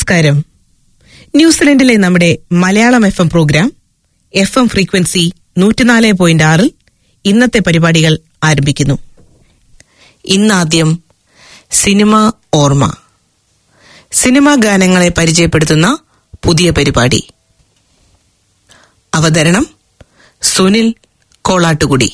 നമസ്കാരം ന്യൂസിലൻഡിലെ നമ്മുടെ Malayalam F M programme F M frequency നൂറ്റിനാല് പോയിന്റ് ആറിൽ ഇന്നത്തെ പരിപാടികൾ ആരംഭിക്കുന്നു ഇന്നാദ്യം സിനിമ ഓർമ്മ സിനിമാ ഗാനങ്ങളെ പരിചയപ്പെടുത്തുന്ന പുതിയ പരിപാടി അവതരണം സുനിൽ കോളാട്ടുകുടി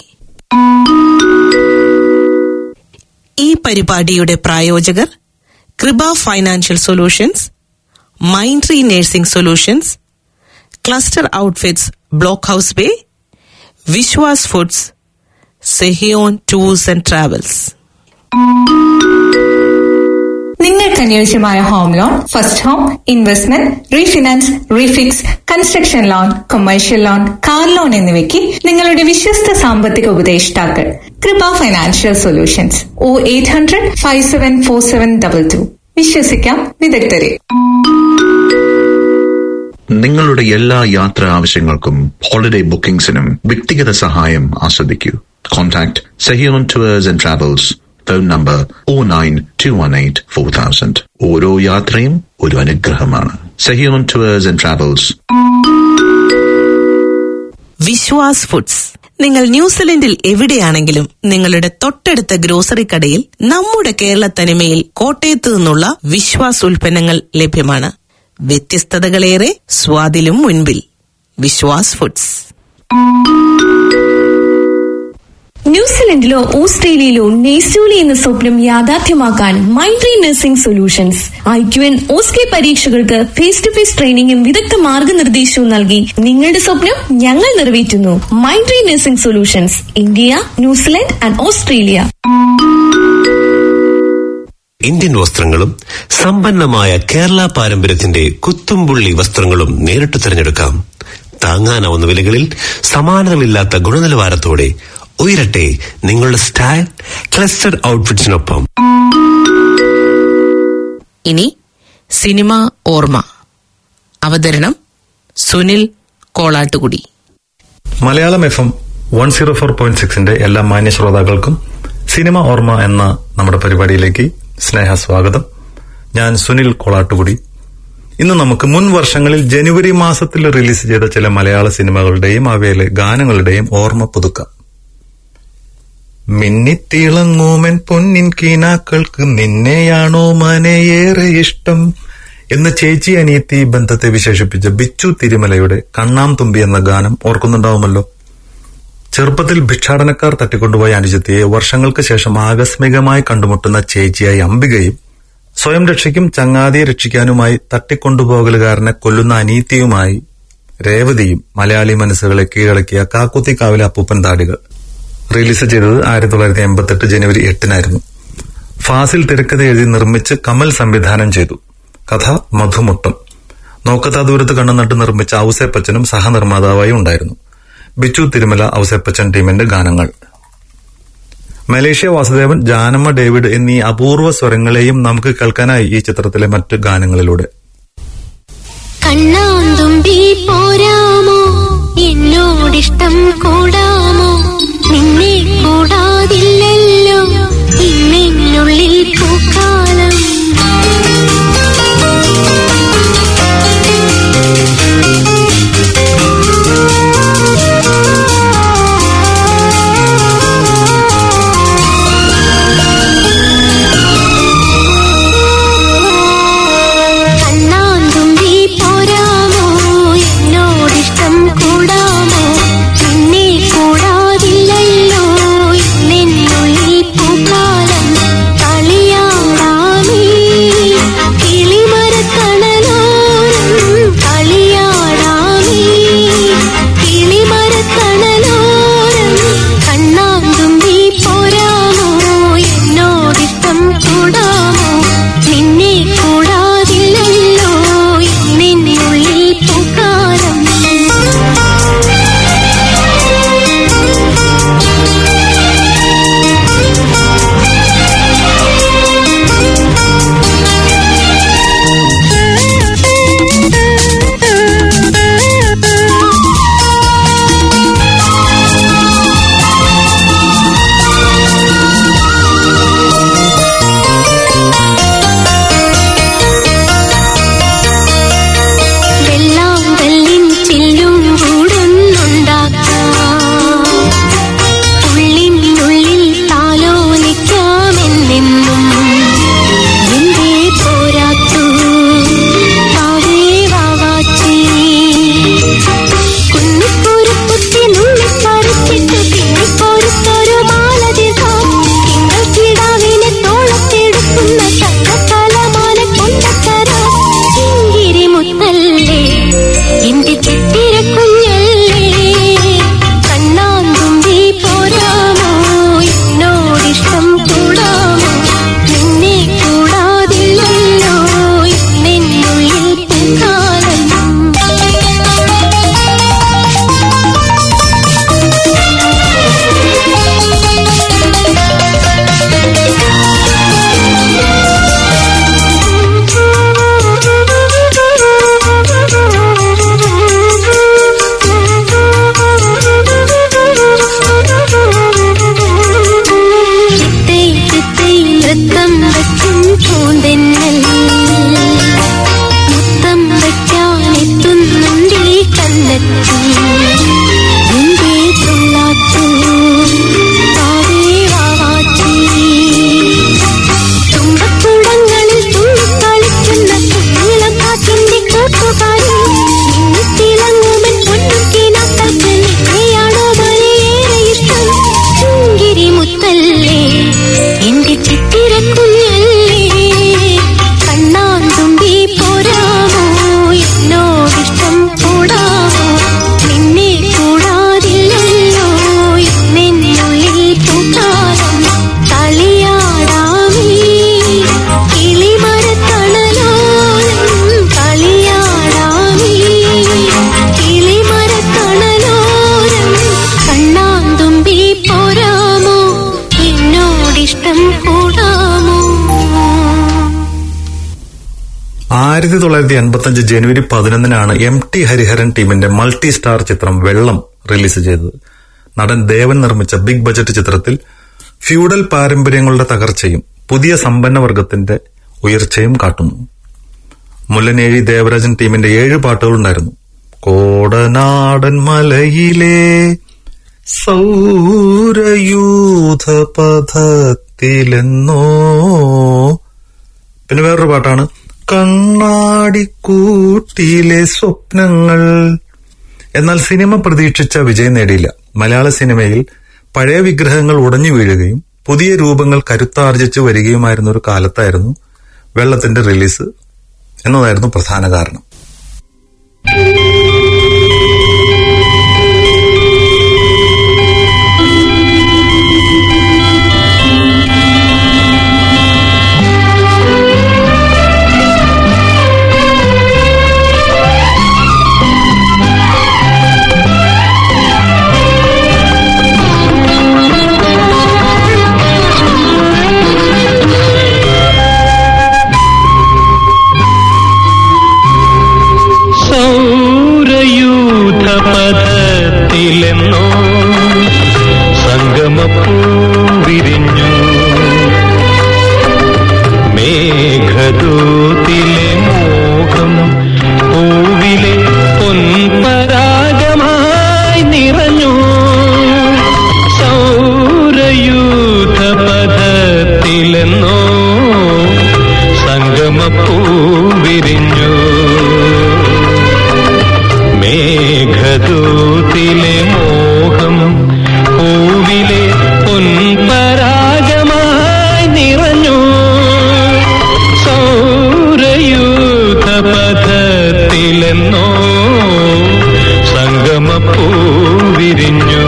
ഈ പരിപാടിയുടെ പ്രായോജകർ Kripa financial solutions Mindtree nursing solutions cluster outfits block house bay Vishwas foods Sehion tours and travels നിങ്ങൾക്ക് അനുയോജ്യമായ home loan first home investment refinance refix construction loan commercial loan car loan എന്നിവയ്ക്ക് നിങ്ങളുടെ വിശ്വസ്ത സാമ്പത്തിക ഉപദേഷ്ടാക്കൾ Kripa financial solutions O eight hundred five seven four seven double two വിശ്വസിക്കാം വിദഗ്ധരെ നിങ്ങളുടെ എല്ലാ യാത്രാ ആവശ്യങ്ങൾക്കും ഹോളിഡേ ബുക്കിംഗ്സിനും വ്യക്തിഗത സഹായം ആസ്വദിക്കൂ contact Sehion tours and travels phone number O nine two one eight four thousand ഓരോ യാത്രയും ഒരു അനുഗ്രഹമാണ് Sehion tours and travels Vishwas foods നിങ്ങൾ ന്യൂസിലൻഡിൽ എവിടെയാണെങ്കിലും നിങ്ങളുടെ തൊട്ടടുത്ത ഗ്രോസറി കടയിൽ നമ്മുടെ കേരള തനിമയിൽ കോട്ടയത്ത് നിന്നുള്ള വിശ്വാസ് ഉൽപ്പന്നങ്ങൾ ലഭ്യമാണ് വ്യത്യസ്തതകളേറെ സ്വാദിലും മുൻപിൽ വിശ്വാസ് ഫുഡ്സ് ന്യൂസിലൻഡിലോ ഓസ്ട്രേലിയയിലോ നെയ്സൂലി എന്ന സ്വപ്നം യാഥാർത്ഥ്യമാക്കാൻ Mindtree nursing solutions I Q N OSCE പരീക്ഷകൾക്ക് ഫേസ് ടു ഫേസ് ട്രെയിനിങ്ങും വിദഗ്ധ മാർഗനിർദ്ദേശവും നൽകി നിങ്ങളുടെ സ്വപ്നം ഞങ്ങൾ നിറവേറ്റുന്നു Mindtree nursing solutions India New Zealand and Australia Indian വസ്ത്രങ്ങളും സമ്പന്നമായ കേരള പാരമ്പര്യത്തിന്റെ കുത്തുംപുള്ളി വസ്ത്രങ്ങളും നേരിട്ട് തിരഞ്ഞെടുക്കാം താങ്ങാനാവുന്ന വിലകളിൽ സമാനതകളില്ലാത്ത ഗുണനിലവാരത്തോടെ ഉയരട്ടെ നിങ്ങളുടെ സ്റ്റൈൽ ക്ലസ്റ്റർ ഔട്ട്ഫിറ്റ്സിനൊപ്പം ഇനി സിനിമ ഓർമ്മ അവതരണം Sunil Kolattukudy Malayalam F M one zero four point സിക്സിന്റെ എല്ലാ മാന്യ ശ്രോതാക്കൾക്കും സിനിമ ഓർമ്മ എന്ന നമ്മുടെ പരിപാടിയിലേക്ക് സ്നേഹ സ്വാഗതം ഞാൻ സുനിൽ കൊളാട്ടുകുടി ഇന്ന് നമുക്ക് മുൻ വർഷങ്ങളിൽ ജനുവരി മാസത്തിൽ റിലീസ് ചെയ്ത ചില മലയാള സിനിമകളുടെയും അവയിലെ ഗാനങ്ങളുടെയും ഓർമ്മ പുതുക്കാം മിന്നിത്തിളങ്ങൂമൻ പൊന്നിൻ കീനാക്കൾക്ക് നിന്നെയാണോ മനയേറെ ഇഷ്ടം എന്ന് ചേച്ചി അനിയത്തി ബന്ധത്തെ വിശേഷിപ്പിച്ച ബിച്ചു തിരുമലയുടെ കണ്ണാം തുമ്പി എന്ന ഗാനം ഓർക്കുന്നുണ്ടാവുമല്ലോ ചെറുപ്പത്തിൽ ഭിക്ഷാടനക്കാർ തട്ടിക്കൊണ്ടുപോയ അനുജത്തിയെ വർഷങ്ങൾക്ക് ശേഷം ആകസ്മികമായി കണ്ടുമുട്ടുന്ന ചേച്ചിയായി അംബികയും സ്വയം രക്ഷയ്ക്കും ചങ്ങാതിയെ രക്ഷിക്കാനുമായി തട്ടിക്കൊണ്ടുപോകലുകാരനെ കൊല്ലുന്ന അനീതിയുമായി രേവതിയും മലയാളി മനസ്സുകളെ കീഴടക്കിയ കാക്കുത്തിക്കാവിലെ അപ്പൂപ്പൻ താടികൾ റിലീസ് ചെയ്തത് ആയിരത്തി തൊള്ളായിരത്തി എൺപത്തെട്ട് ജനുവരി എട്ടിനായിരുന്നു ഫാസിൽ തിരക്കഥ എഴുതി നിർമ്മിച്ച് കമൽ സംവിധാനം ചെയ്തു കഥ മധുമുട്ടം നോക്കത്താ ദൂരത്ത് കണ്ണുനട്ട് നിർമ്മിച്ച ഔസേപ്പച്ചനും സഹനിർമ്മാതാവായി ഉണ്ടായിരുന്നു ബിച്ചു തിരുമല ഔസേപ്പച്ചൻ ടീമിന്റെ ഗാനങ്ങൾ മലേഷ്യ വാസുദേവൻ ജാനമ്മ ഡേവിഡ് എന്നീ അപൂർവ സ്വരങ്ങളെയും നമുക്ക് കേൾക്കാനായി ഈ ചിത്രത്തിലെ മറ്റ് ഗാനങ്ങളിലൂടെ കണ്ണാന്തുമ്പി പോരാമോ എന്നോടിഷ്ടം കൂടാമോ നിന്നെ കൂടാതില്ലല്ലോ ഇന്നെന്നുള്ളിൽ പൂക്കാലം കണ്ണാന്തുമ്പി പോരാമോ എന്നോടി ആയിരത്തി തൊള്ളായിരത്തി എൺപത്തി അഞ്ച് ജനുവരി പതിനൊന്നിനാണ് എം ടി ഹരിഹരൻ ടീമിന്റെ മൾട്ടി സ്റ്റാർ ചിത്രം വെള്ളം റിലീസ് ചെയ്തത് നടൻ ദേവൻ നിർമ്മിച്ച ബിഗ് ബജറ്റ് ചിത്രത്തിൽ ഫ്യൂഡൽ പാരമ്പര്യങ്ങളുടെ തകർച്ചയും പുതിയ സമ്പന്ന വർഗത്തിന്റെ ഉയർച്ചയും കാട്ടുന്നു മുല്ലനേഴി ദേവരാജൻ ടീമിന്റെ ഏഴ് പാട്ടുകളുണ്ടായിരുന്നു കോടനാടൻ മലയിലെ സൗരയൂഥ പഥത്തിലെന്നോ പിന്നെ വേറൊരു പാട്ടാണ് കണ്ണാടിക്കൂട്ടിലെ സ്വപ്നങ്ങൾ എന്നാൽ സിനിമ പ്രതീക്ഷിച്ച വിജയം നേടിയില്ല മലയാള സിനിമയിൽ പഴയ വിഗ്രഹങ്ങൾ ഉടഞ്ഞു വീഴുകയും പുതിയ രൂപങ്ങൾ കരുത്താർജിച്ചു വരികയുമായിരുന്ന ഒരു കാലത്തായിരുന്നു വെള്ളത്തിന്റെ റിലീസ് എന്നതായിരുന്നു പ്രധാന കാരണം സൗരയൂഥപഥത്തിലെന്നോ സംഗമപ്പൂ വിരിഞ്ഞു മേഘദൂതിലെ മോഹം പൂവിലെ പൊൻപരാഗമായി നിറഞ്ഞു സൗരയൂഥപഥത്തിലെന്നോ സംഗമപ്പൂ വിരിഞ്ഞു മേഘദൂതിലെ മോഹം പൂവിലെ പൊൻപരാഗമായി നിറഞ്ഞു സൗരയൂഥപഥത്തിലെന്നോ സംഗമപ്പൂ വിരിഞ്ഞു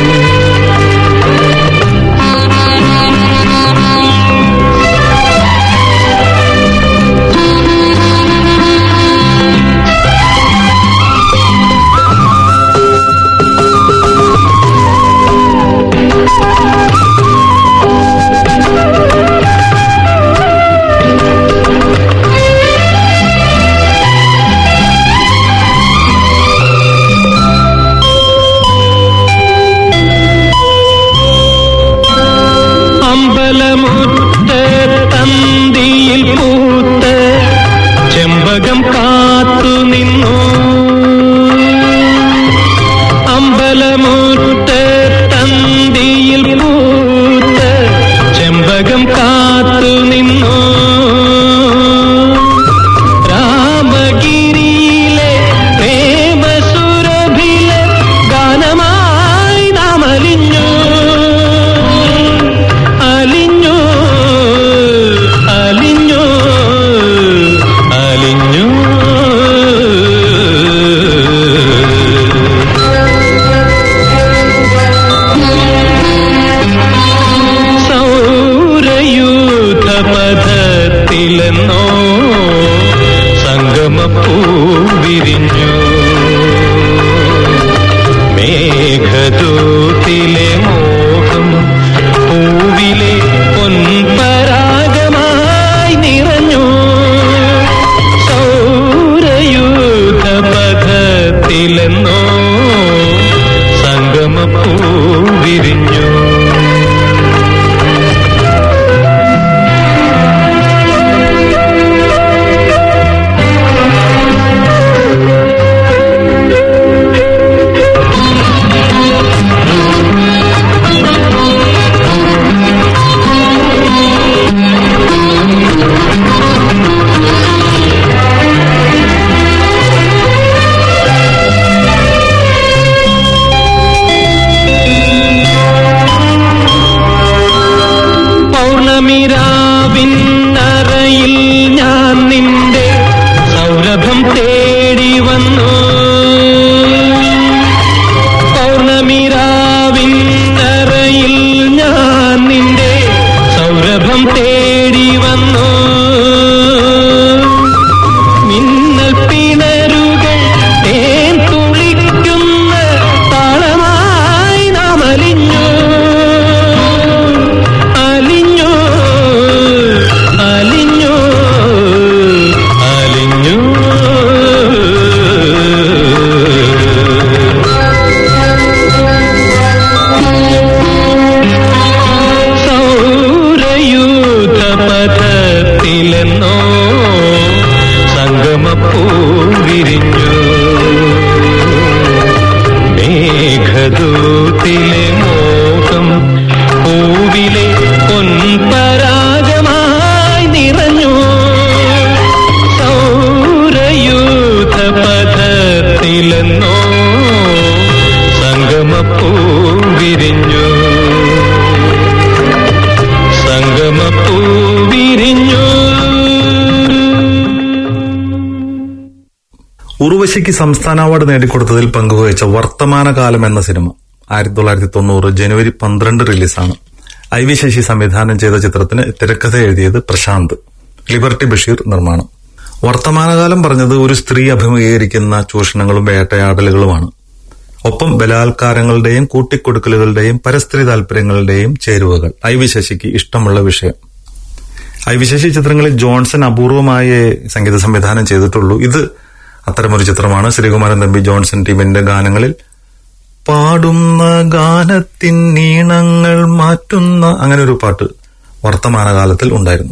അമ്പലമുറ്റ തന്തിയിൽ പൂത്ത് ചെമ്പകം കാത്തു നിന്നു അമ്പലമുറ്റ തന്തിയിൽ പൂത്ത് ചെമ്പകം കാത്തു നിന്നു രാമഗിരിയിലെ പ്രേമസുരഭിലെ ഗാനമായി നാം അലിഞ്ഞു അലിഞ്ഞു അലിഞ്ഞു അലിഞ്ഞു സൗരയൂഥപഥത്തിലെന്നോ സംഗമപ്പൂ വിരിഞ്ഞു മേഘദൂതിലെ മോഹം പൂവിലെ പൊൻപരാഗമായി നിറഞ്ഞു സൗരയൂഥപഥത്തിലെന്നോ സംഗമപ്പൂ വിരിഞ്ഞു ശശിക്ക് സംസ്ഥാന അവാർഡ് നേടിക്കൊടുത്തതിൽ പങ്കുവഹിച്ച വർത്തമാനകാലം എന്ന സിനിമ ആയിരത്തി തൊള്ളായിരത്തി തൊണ്ണൂറ് ജനുവരി പന്ത്രണ്ട് റിലീസാണ് ഐ വി ശശി സംവിധാനം ചെയ്ത ചിത്രത്തിന് തിരക്കഥ എഴുതിയത് പ്രശാന്ത് ലിബർട്ടി ബഷീർ നിർമ്മാണം വർത്തമാനകാലം പറഞ്ഞത് ഒരു സ്ത്രീ അഭിമുഖീകരിക്കുന്ന ചൂഷണങ്ങളും വേട്ടയാടലുകളുമാണ് ഒപ്പം ബലാത്കാരങ്ങളുടെയും കൂട്ടിക്കൊടുക്കലുകളുടെയും പരസ്ത്രീ താല്പര്യങ്ങളുടെയും ചേരുവകൾ ഐ വി ശശിക്ക് ഇഷ്ടമുള്ള വിഷയം ഐ വി ശശി ചിത്രങ്ങളിൽ ജോൺസൺ അപൂർവമായേ സംഗീത സംവിധാനം ചെയ്തിട്ടുള്ളൂ ഇത് അത്തരമൊരു ചിത്രമാണ് ശ്രീകുമാരൻ തമ്പി ജോൺസൺ ടീമിന്റെ ഗാനങ്ങളിൽ പാടുന്ന ഗാനത്തിൻ നീണങ്ങൾ മാറ്റുന്ന അങ്ങനെ ഒരു പാട്ട് വർത്തമാനകാലത്തിൽ ഉണ്ടായിരുന്നു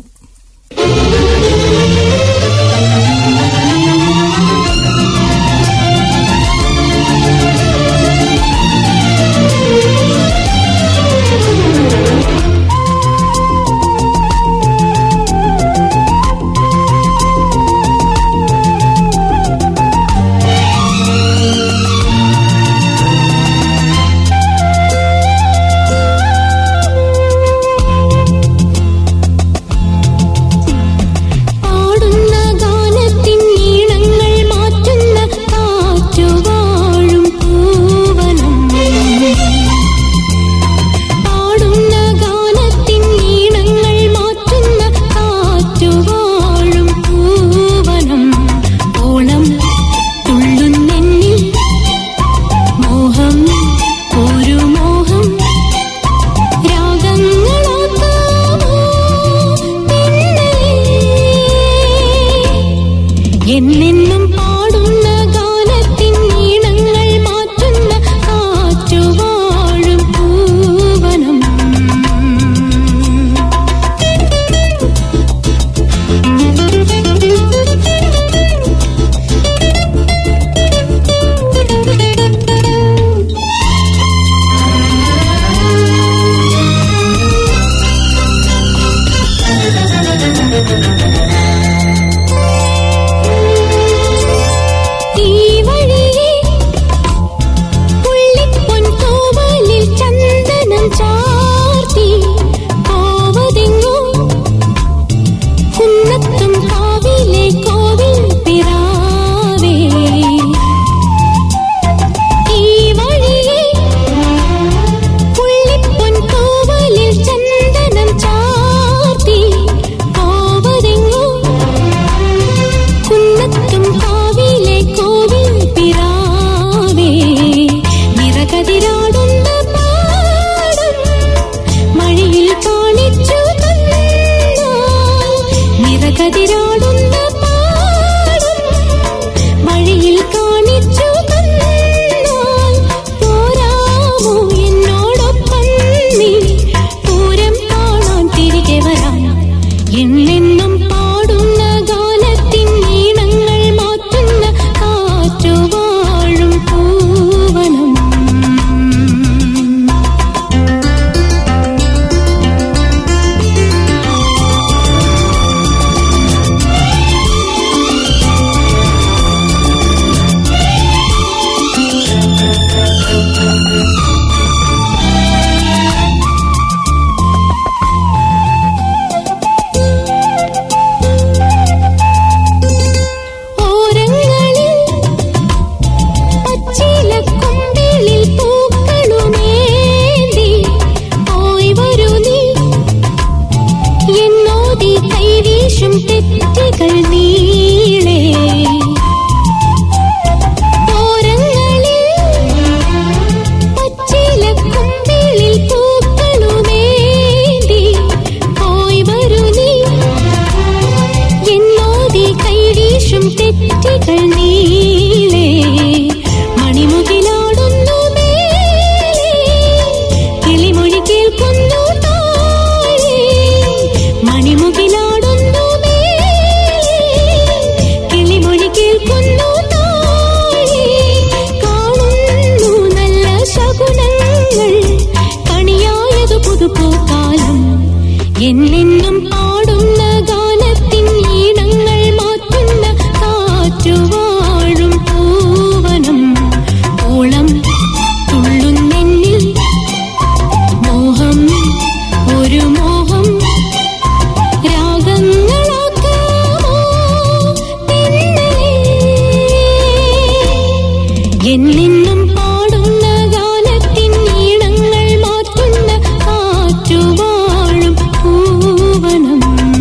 എന്നും പാടുന്ന ഗാനത്തിൻ ഈണങ്ങൾ മാറ്റുന്ന കാറ്റുവാഴും പൂവനം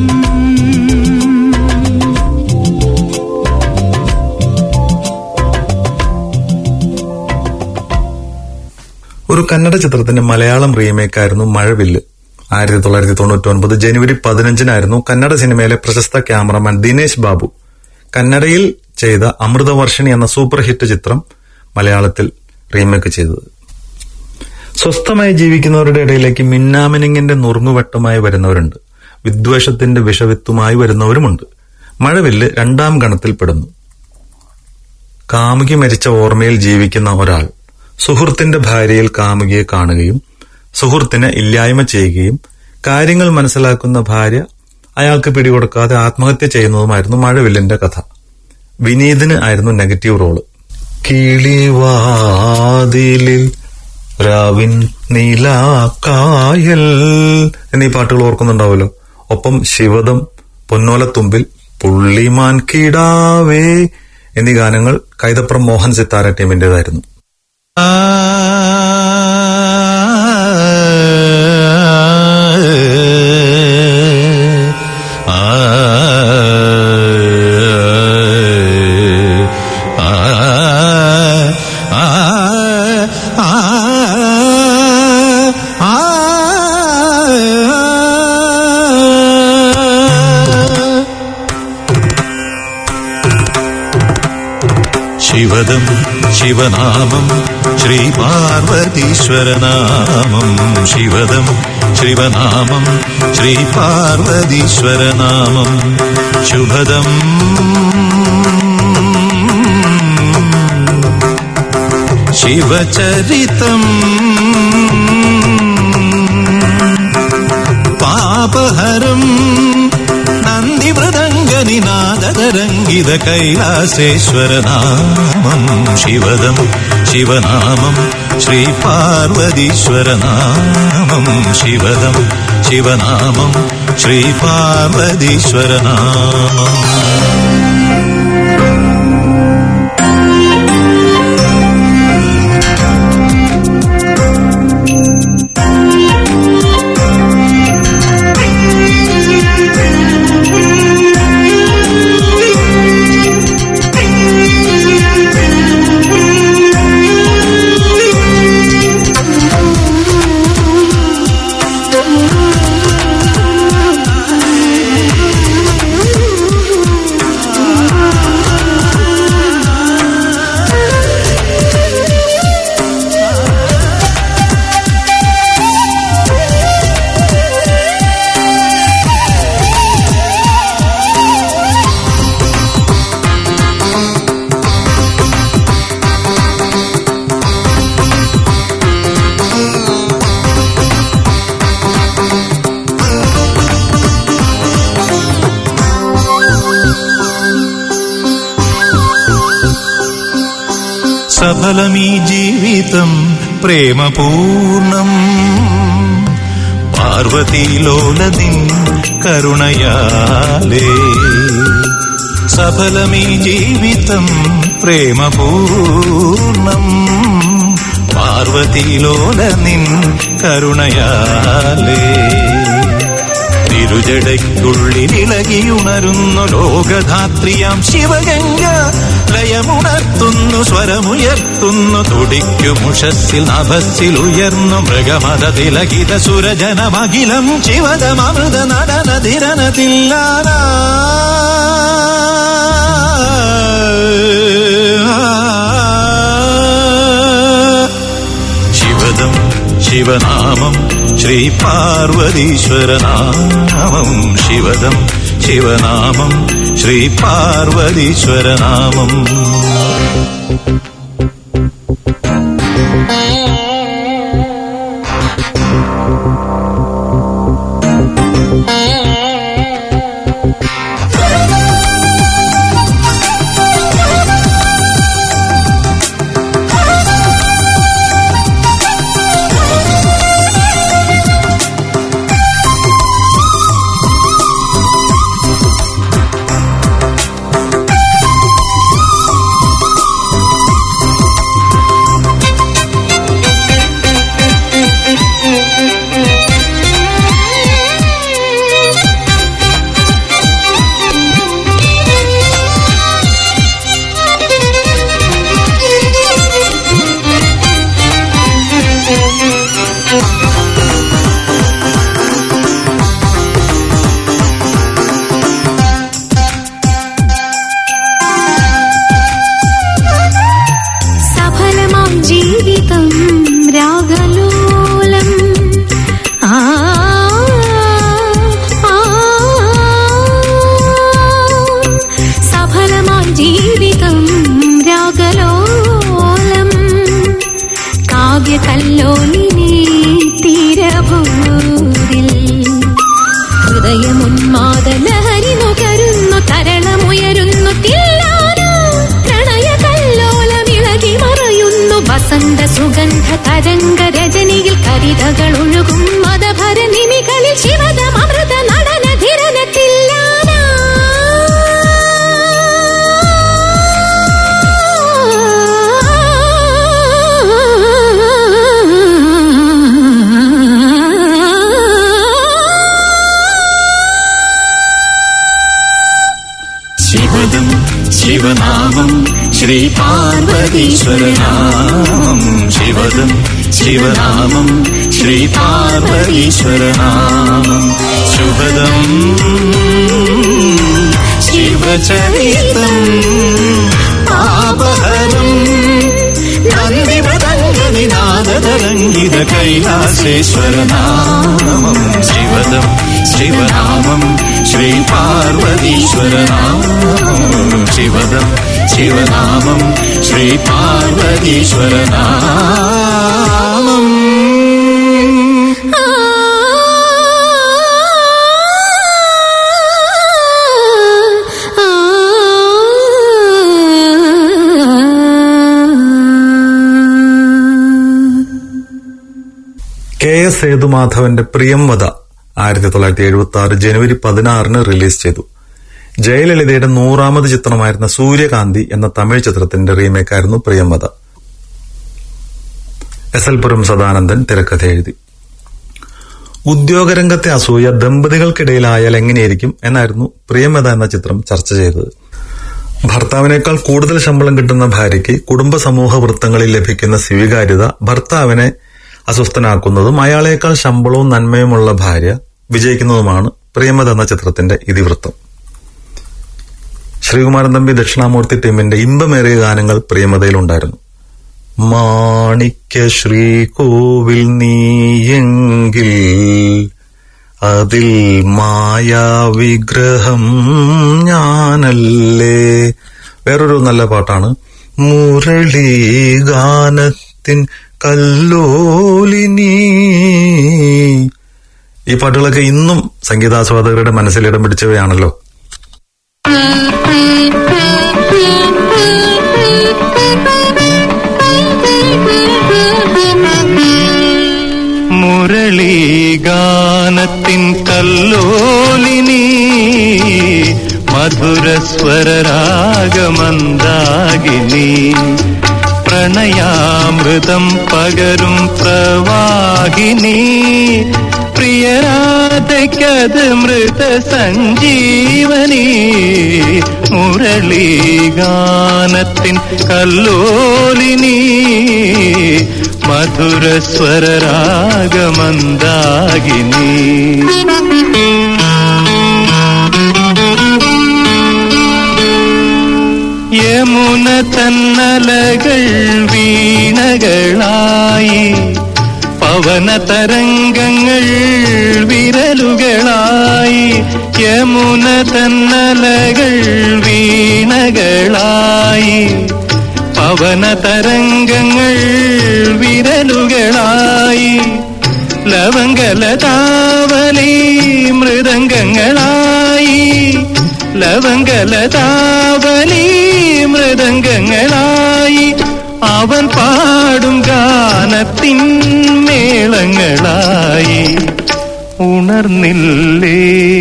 ഒരു കന്നഡ ചിത്രത്തിന്റെ മലയാളം റീമേക്ക് ആയിരുന്നു മഴവില്ല് ആയിരത്തി തൊള്ളായിരത്തി തൊണ്ണൂറ്റി ഒൻപത് ജനുവരി പതിനഞ്ചിനായിരുന്നു കന്നഡ സിനിമയിലെ പ്രശസ്ത ക്യാമറമാൻ ദിനേശ് ബാബു കന്നഡയിൽ ചെയ്ത അമൃതവർഷിണി എന്ന സൂപ്പർ ഹിറ്റ് ചിത്രം മലയാളത്തിൽ റീമേക്ക് ചെയ്തത് സ്വസ്ഥമായി ജീവിക്കുന്നവരുടെ ഇടയിലേക്ക് മിന്നാമിനിങ്ങിന്റെ നുറുങ്ങുവെട്ടമായി വരുന്നവരുണ്ട് വിദ്വേഷത്തിന്റെ വിഷവിത്തുമായി വരുന്നവരുമുണ്ട് മഴവില്ല് രണ്ടാം ഗണത്തിൽപ്പെടുന്നു കാമുകി മരിച്ച ഓർമ്മയിൽ ജീവിക്കുന്ന ഒരാൾ സുഹൃത്തിന്റെ ഭാര്യയിൽ കാമുകിയെ കാണുകയും സുഹൃത്തിനെ ഇല്ലായ്മ ചെയ്യുകയും കാര്യങ്ങൾ മനസ്സിലാക്കുന്ന ഭാര്യ അയാൾക്ക് പിടികൊടുക്കാതെ ആത്മഹത്യ ചെയ്യുന്നതുമായിരുന്നു മഴവില്ലിന്റെ കഥ വിനീതിന് ആയിരുന്നു നെഗറ്റീവ് റോള് കിളിവാതിലിൽ രാവിൻ നീലാക്കായൽ എന്നീ പാട്ടുകൾ ഓർക്കുന്നുണ്ടാവുമല്ലോ ഒപ്പം ശിവദം പൊന്നോലത്തുമ്പിൽ പുള്ളിമാൻ കിടാവേ എന്നീ ഗാനങ്ങൾ കൈതപ്രം മോഹൻ സിത്താര ടീമിന്റേതായിരുന്നു ശിവദം ശിവനാമം ശ്രീ പാർവതീശ്വരനാമം ശിവദം ശിവനാമം ശ്രീ പാർവതീശ്വരനാമം ശുഭദം ശിവചരിതം പാപഹരം നന്ദിമൃദംഗനിനാദരംഗിത കൈലാസേശ്വരനാമം ശിവദം ശിവനാമം ശ്രീ പാർവതീശ്വരനാമം ശിവദം ശിവനാമം ശ്രീ പാർവതീശ്വരനാമം സഫലമീ ജീവിതം പ്രേമപൂർണം പാർവതീലോലതിൻ കരുണയാലേ സഫലമീ ജീവിതം പ്രേമപൂർണം പാർവതീലോലനിൻ കരുണയാലേ തിരുജടയ്ക്കുള്ളിലിളകിയുണരുന്നു ലോകധാത്രിയാം ശിവഗംഗ ലയമുണർത്തുന്നു സ്വരമുയർത്തുന്നു തുടിക്കുമുഷസ്സിൽ നഭസ്സിൽ ഉയർന്നു മൃഗമത തിലകിത സുരജനമഖിലം ശിവതമൃത നടനതിരനതില്ലാന ശിവദം ശിവനാമം ശ്രീ പാർവതീശ്വരനാമം ശിവദം ശിവനാമം ശ്രീ പാർവതീശ്വരനാമം മന്ദ സുഗന്ധ തരംഗ രജനിയിൽ കവിതകൾ ഒഴുകും മതഭര നിമികളിൽ ശിവതം അമൃത നടന ധിരണത്തില്ലാന ശിവദം ശിവനാമം ശ്രീ പാർവതീശ്വരനാമം ശിവദം ശിവനാമം ശ്രീ പാർവതീശ്വരനാമം ശുഭദം ശിവചരിതം പാപഹരം നന്ദിമതംഗനിനാദതരംഗിത കൈലാസേശ്വരനാമം ശിവദം ശിവനാമം ശ്രീ പാർവതീശ്വരനാമം ശിവദം ശിവനാമം ശ്രീ പാർവതീശ്വരനാമം കെ എസ് സേതുമാധവന്റെ പ്രിയംവത ആയിരത്തി തൊള്ളായിരത്തി എഴുപത്തി ആറ് ജനുവരി പതിനാറിന് റിലീസ് ചെയ്തു ജയലളിതയുടെ നൂറാമത് ചിത്രമായിരുന്ന സൂര്യകാന്തി എന്ന തമിഴ് ചിത്രത്തിന്റെ റീമേക്കായിരുന്നു പ്രിയംവത എസ് എൽ പുരം സദാനന്ദൻ തിരക്കഥ എഴുതി ഉദ്യോഗരംഗത്തെ അസൂയ ദമ്പതികൾക്കിടയിലായാൽ എങ്ങനെയായിരിക്കും എന്നായിരുന്നു പ്രിയമത എന്ന ചിത്രം ചർച്ച ചെയ്തത് ഭർത്താവിനേക്കാൾ കൂടുതൽ ശമ്പളം കിട്ടുന്ന ഭാര്യയ്ക്ക് കുടുംബ സമൂഹ വൃത്തങ്ങളിൽ ലഭിക്കുന്ന സ്വീകാര്യത ഭർത്താവിനെ അസ്വസ്ഥനാക്കുന്നതും അയാളേക്കാൾ ശമ്പളവും നന്മയുമുള്ള ഭാര്യ വിജയിക്കുന്നതുമാണ് പ്രിയമത എന്ന ചിത്രത്തിന്റെ ഇതിവൃത്തം ശ്രീകുമാരൻ തമ്പി ദക്ഷിണാമൂർത്തി ടീമിന്റെ ഇമ്പമേറിയ ഗാനങ്ങൾ പ്രിയമതയിലുണ്ടായിരുന്നു മാണിക്യ ശ്രീകോവിൽ നീയെങ്കിൽ അതിൽ മായാവിഗ്രഹം ഞാനല്ലേ വേറൊരു നല്ല പാട്ടാണ് മുരളി ഗാനത്തിൻ കല്ലോലിനി ഈ പാട്ടുകളൊക്കെ ഇന്നും സംഗീതാസ്വാദകരുടെ മനസ്സിൽ ഇടം പിടിച്ചവയാണല്ലോ മുരളീഗാനത്തിൻ കല്ലോലിനി മധുരസ്വരരാഗമന്ദാകിനി പ്രണയാമൃതം പകരും പ്രവാഹിനി പ്രിയരാധയ്ക്കത് മൃത സഞ്ജീവനി മുരളീഗാനത്തിൻ കല്ലോലിനി മധുരസ്വരരാഗമന്ദാകിനി യമുന തന്നലകൾ വീണകളായി പവന തരംഗങ്ങൾ വിരലുകളായി യമുന തന്നലകൾ വീണകളായി പവന തരംഗങ്ങൾ വിരലുകളായി ലവങ്കലതാവലി മൃദംഗങ്ങളായി ലവങ്കലതാവലി മൃദംഗങ്ങളായി അവൻ പാടും ഗാനത്തിൻ മേളങ്ങളായി ഉണർന്നില്ലേ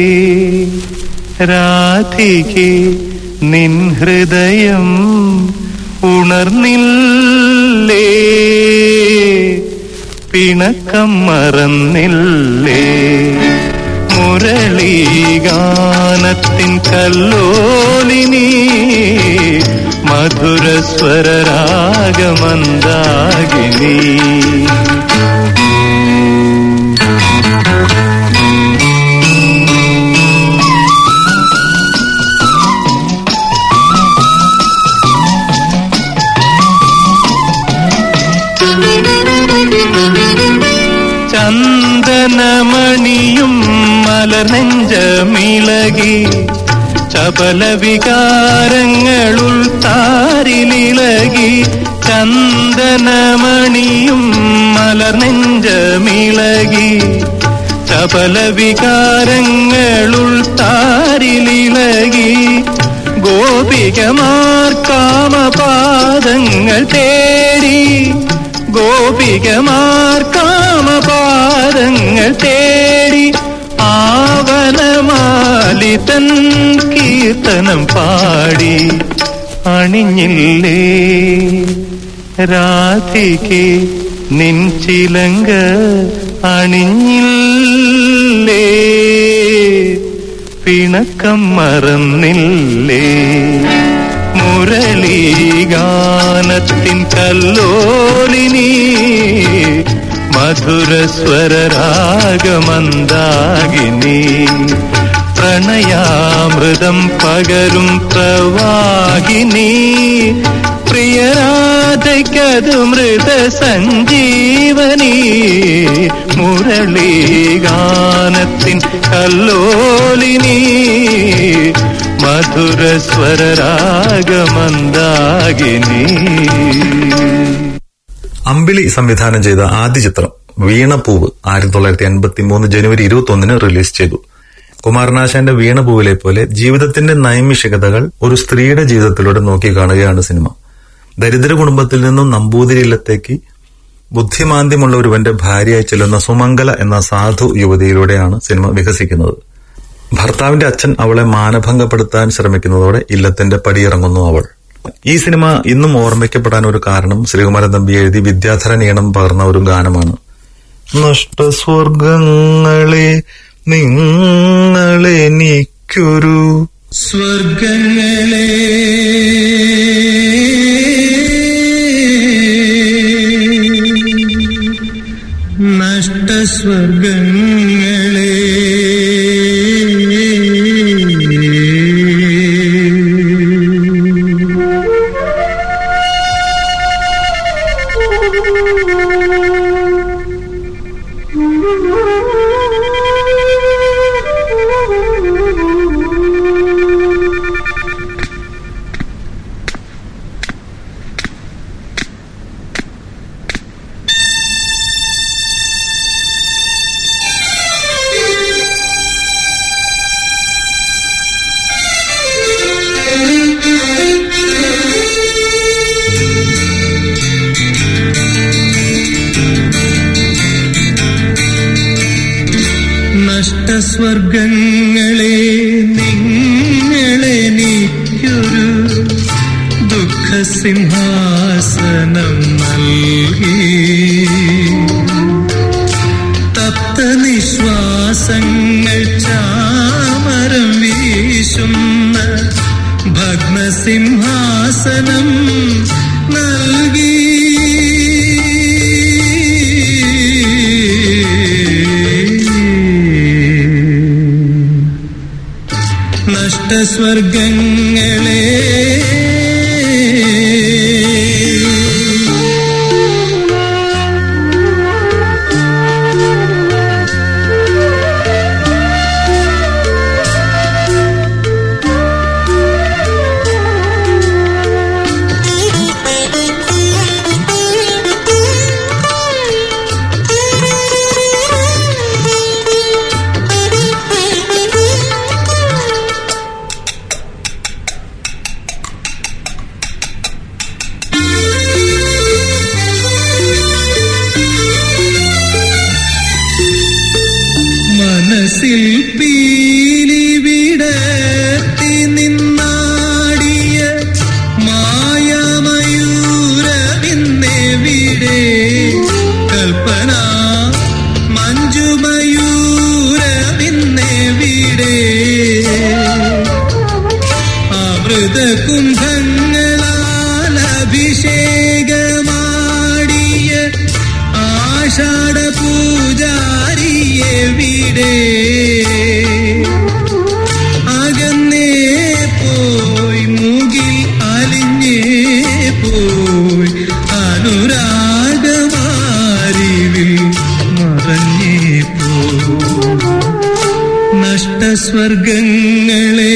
രാധികെ നിൻ ഹൃദയം ഉണർന്നില്ലേ പിണക്കം മറന്നില്ലേ മുരളീഗാനത്തിൻ കല്ലോലിനി മധുരസ്വരരാഗമന്ദാകിനി ചന്ദനമണിയും മലർനെഞ്ചമിളകി ചപല വികാരങ്ങളുൾ താരിലിളകി ചന്ദനമണിയും മലർനെഞ്ചമിളകി ചപല വികാരങ്ങളുൾ താരിലിളകി ഗോപികമാർ കാമപാദങ്ങൾ തേടി ഗോപികമാർക്കാമപാദങ്ങൾ തേടി ആവനമാലിതൻ കീർത്തനം പാടി അണിഞ്ഞില്ലേ രാധികെ നിൻ ചിലങ്ക അണിഞ്ഞില്ലേ പിണക്കം മറന്നില്ലേ മുരളീഗാനത്തിൻ കല്ലോലിനി മധുരസ്വരരാഗമന്ദാകിനി പ്രണയാമൃതം പകരും പ്രവാഹിനി പ്രിയരാധയ്ക്കതു മൃത സഞ്ജീവനി മുരളീഗാനത്തിൻ കല്ലോലിനി മധുരസ്വരരാഗമന്ദാകിനി അമ്പിളി സംവിധാനം ചെയ്ത ആദ്യ ചിത്രം വീണപൂവ് ആയിരത്തി തൊള്ളായിരത്തി എൺപത്തി മൂന്ന് ജനുവരി ഇരുപത്തി ഒന്നിന് റിലീസ് ചെയ്തു കുമാരനാശാന്റെ വീണപൂവിലെ പോലെ ജീവിതത്തിന്റെ നൈമിഷികതകൾ ഒരു സ്ത്രീയുടെ ജീവിതത്തിലൂടെ നോക്കി കാണുകയാണ് സിനിമ ദരിദ്ര കുടുംബത്തിൽ നിന്നും നമ്പൂതിരി ഇല്ലത്തേക്ക് ബുദ്ധിമാന്ദ്യമുള്ള ഒരുവന്റെ ഭാര്യയായി ചെല്ലുന്ന സുമംഗല എന്ന സാധു യുവതിയിലൂടെയാണ് സിനിമ വികസിക്കുന്നത് ഭർത്താവിന്റെ അച്ഛൻ അവളെ മാനഭംഗപ്പെടുത്താൻ ശ്രമിക്കുന്നതോടെ ഇല്ലത്തിന്റെ പടിയിറങ്ങുന്നു അവൾ ഈ സിനിമ ഇന്നും ഓർമ്മിക്കപ്പെടാൻ ഒരു കാരണം ശ്രീകുമാരൻ തമ്പി എഴുതി വിദ്യാധരൻ ഈണം പകർന്ന ഒരു ഗാനമാണ് നഷ്ടസ്വർഗങ്ങളെ നിങ്ങളെനിക്കൊരു സ്വർഗങ്ങളെ നഷ്ടസ്വർഗങ്ങളെ നഷ്ടസ്വർഗങ്ങളെ നിങ്ങളെനിക്കൊരു ദുഃഖസിംഹാസനം നൽകി തപ്ത നിശ്വാസങ്ങൾ ചാമരം വീശുന്ന ഭഗ്നസിംഹാസനം നൽകി നഷ്ടസ്വർഗങ്ങളെ മനസ്സിൽ പീലി വിടത്തി നിന്നാടിയ മായമയൂരവിന്നെവിടെ കൽപ്പന മഞ്ജുമയൂരവിന്നെവിടെ അമൃത കുംഭങ്ങളാൽ അഭിഷേകമാടിയ ആഷാഢ പൂജാരിയെവിടെ അകന്നേ പോയി മുകിൽ അലിഞ്ഞേ പോയി അനുരാഗമാരിവിൽ മറഞ്ഞേ പോയി നഷ്ടസ്വർഗങ്ങളെ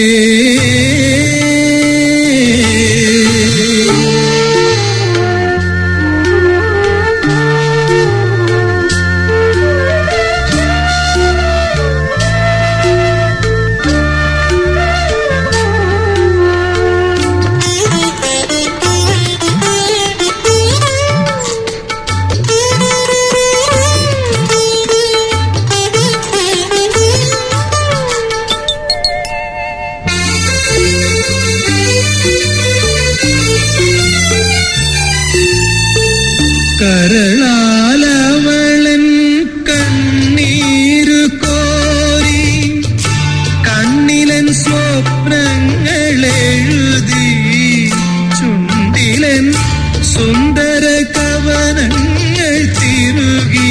കരളാലവളൻ കണ്ണീരു കോരി കണ്ണിലൻ സ്വപ്നങ്ങൾ എഴുതി ചുണ്ടിലൻ സുന്ദര കവനങ്ങൾ തിരുകി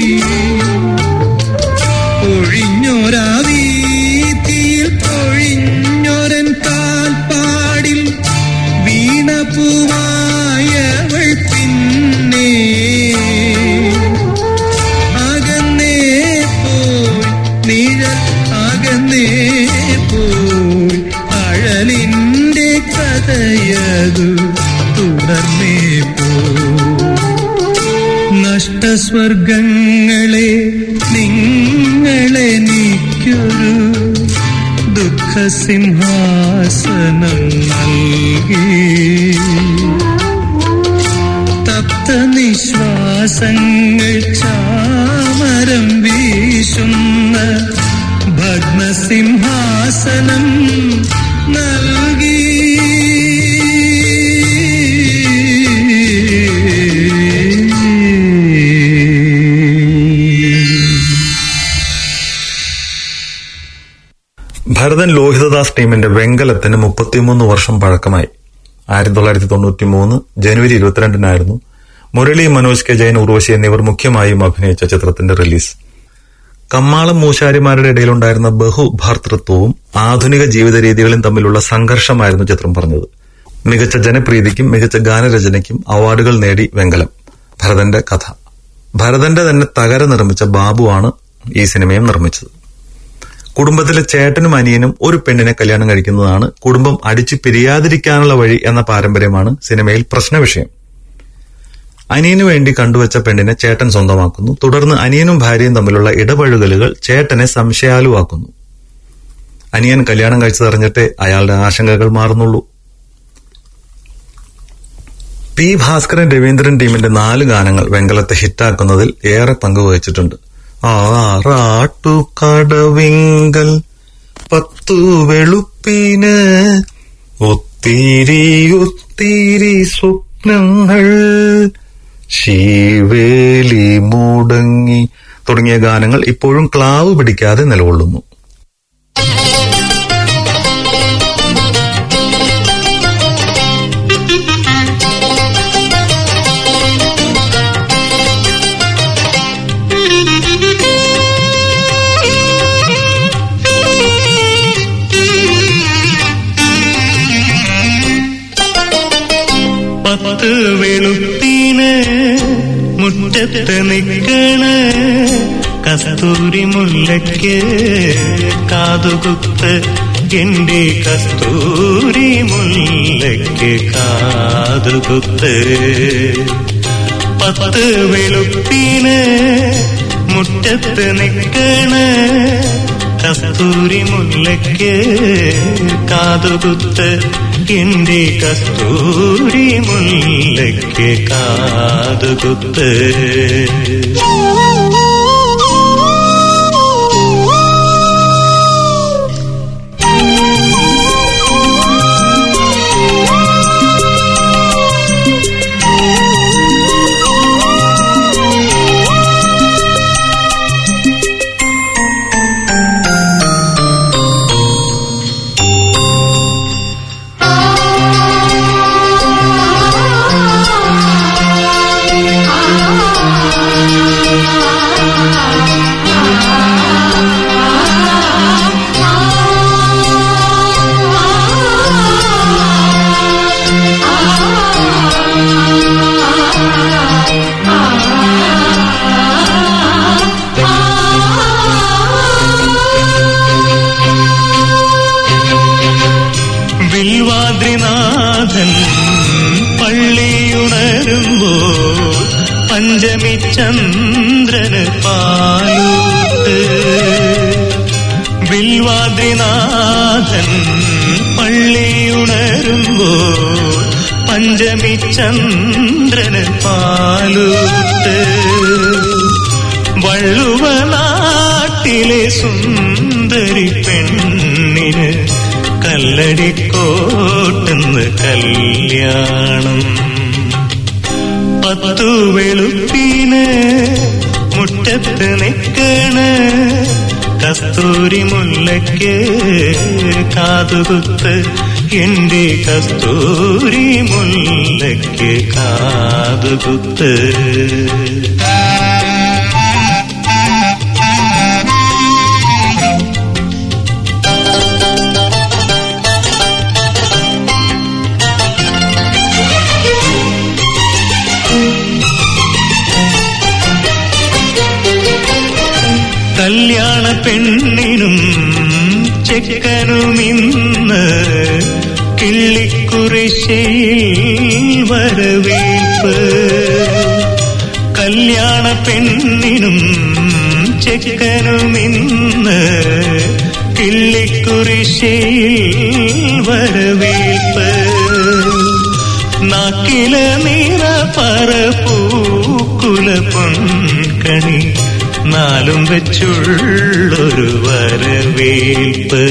ഒഴിഞ്ഞൊരാവീതിയിൽ പൊഴിഞ്ഞൊരൻ കാൽപ്പാടിൽ വീണപൂവായവൾ പിന്നെ അകന്നേ പോയി നിഴൽ അകന്നേ പോയി അഴലിന്റെ കഥയതു തുടർന്നേ പോയി നഷ്ടസ്വർഗങ്ങളെ നിങ്ങളെ നീക്കൊരു ദുഃഖസിംഹാസനം നൽകി തപ്ത നിശ്വാസങ്ങൾ ചാമരം വീശുന്ന ഭഗ്നസിംഹാസനം നൽകി ഭരതൻ ലോഹിതദാസ് ടീമിന്റെ വെങ്കലത്തിന് മുപ്പത്തിമൂന്ന് വർഷം പഴക്കമായി ആയിരത്തി തൊള്ളായിരത്തി തൊണ്ണൂറ്റി മൂന്ന് ജനുവരി ഇരുപത്തിരണ്ടിനായിരുന്നു മുരളി മനോജ് കെ ജയൻ ഉർവശി എന്നിവർ മുഖ്യമായും അഭിനയിച്ച ചിത്രത്തിന്റെ റിലീസ് കമ്മാളം മൂശാരിമാരുടെ ഇടയിലുണ്ടായിരുന്ന ബഹുഭർത്തൃത്വവും ആധുനിക ജീവിത രീതികളും തമ്മിലുള്ള സംഘർഷമായിരുന്നു ചിത്രം പറഞ്ഞത് മികച്ച ജനപ്രീതിക്കും മികച്ച ഗാനരചനയ്ക്കും അവാർഡുകൾ നേടി വെങ്കലം ഭരതന്റെ കഥ ഭരതന്റെ തന്നെ തകര നിർമ്മിച്ച ബാബുവാണ് ഈ സിനിമയും നിർമ്മിച്ചത് കുടുംബത്തിലെ ചേട്ടനും അനിയനും ഒരു പെണ്ണിനെ കല്യാണം കഴിക്കുന്നതാണ് കുടുംബം അടിച്ചു പിരിയാതിരിക്കാനുള്ള വഴി എന്ന പാരമ്പര്യമാണ് സിനിമയിൽ പ്രശ്നവിഷയം അനിയനു വേണ്ടി കണ്ടുവച്ച പെണ്ണിനെ ചേട്ടൻ സ്വന്തമാക്കുന്നു തുടർന്ന് അനിയനും ഭാര്യയും തമ്മിലുള്ള ഇടപഴകലുകൾ ചേട്ടനെ സംശയാലുവാക്കുന്നു അനിയൻ കല്യാണം കഴിച്ചതറിഞ്ഞിട്ടേ അയാളുടെ ആശങ്കകൾ മാറുന്നുള്ളൂ പി ഭാസ്കരൻ രവീന്ദ്രൻ ടീമിന്റെ നാല് ഗാനങ്ങൾ വെങ്കലത്തെ ഹിറ്റാക്കുന്നതിൽ ഏറെ പങ്കുവഹിച്ചിട്ടുണ്ട് ആറാട്ടുകടവിങ്കൽ പത്തു വെളുപ്പിന് ഒത്തിരി ഒത്തിരി സ്വപ്നങ്ങൾ ശീവേലി മുടങ്ങി തുടങ്ങിയ ഗാനങ്ങൾ ഇപ്പോഴും ക്ലാവ് പിടിക്കാതെ നിലകൊള്ളുന്നു പത്ത് വെളുപ്പിന് മുറ്റത്ത് നിൽക്കണ കസ്തൂരി മുല്ലയ്ക്ക് കാതുകുത്ത് എന്റെ കസ്തൂരി മുല്ലയ്ക്ക് കാതുകുത്ത് പത്ത് വെളുപ്പിന് മുറ്റത്ത് നിൽക്കണ കസ്തൂരി മുല്ലയ്ക്ക് കാതുകുത്ത് എന്റെ കസ്തൂരി മുല്ലയ്ക്ക് കാതുകുത്ത് വിൽവാദ്രിനാഥൻ പള്ളിയുണരുമ്പോ പഞ്ചമി ചന്ദ്രന് പാലൂട്ട് വിൽവാദ്രിനാഥൻ പള്ളിയുണരുമ്പോ പഞ്ചമി ചന്ദ്രന് പാലൂട്ട് വള്ളുവനാട്ടിലെ സുന്ദരി പെണ്ണിന് കല്ലടിക്കോട്ടെന്ന് കല്യാണം പത്തു വെളുപ്പീന് മുറ്റത്ത് നിൽക്കണ് കസ്തൂരി മുല്ലയ്ക്ക് കാതുകുത്ത് എന്റെ കസ്തൂരി മുല്ലയ്ക്ക് കാതുകുത്ത് കല്യാണ പെണ്ണിനും ചെക്കനുമിന്ന് കിള്ളിക്കുറിശയിൽ വരവേൽപ്പ് കല്യാണ പെണ്ണിനും ചെക്കനുമിന്ന് കിള്ളിക്കുറിശയിൽ വരവേൽപ്പ് നാക്കില നിറ പറപ്പൂക്കുല പൊൻകണി നാലും വെച്ചുള്ളൊരു വരവേൽപ്പ്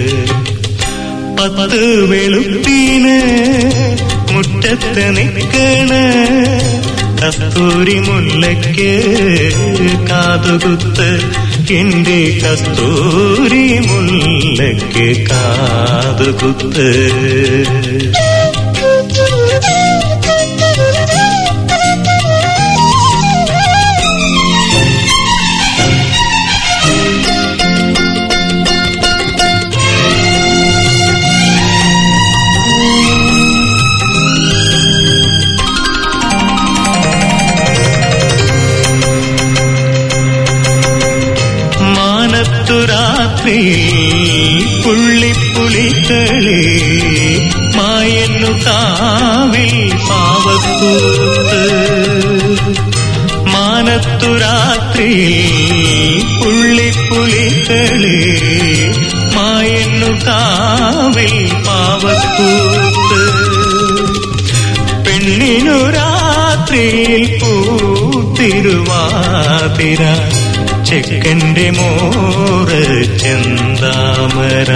പത്ത് വെളുപ്പീന് മുറ്റത്ത് നിൽക്കണ് കസ്തൂരി മുല്ലയ്ക്ക് കാതുകുത്ത് എന്റെ കസ്തൂരി മുല്ലയ്ക്ക് കാതുകുത്ത് മാനത്തു രാത്രി പുള്ളിപ്പുലികളെ മായന്നു കാവിൽ പാവക്കൂത്ത് മാനത്തു രാത്രി പുള്ളിപ്പുലികളെ മായന്നു കാവിൽ പാവക്കൂത്ത് പെണ്ണിനു രാത്രിയിൽ പൂത്തിരുവാതിര ചെക്കന്റെ മോറ് ചെന്താമര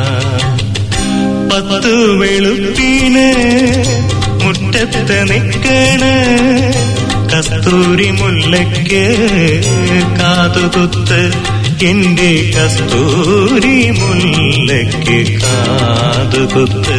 പത്തു വെളുപ്പിന് മുറ്റത്ത് നിൽക്കണ് കസ്തൂരി മുല്ലയ്ക്ക് കാതുകുത്ത് എന്റെ കസ്തൂരി മുല്ലയ്ക്ക് കാതുകുത്ത്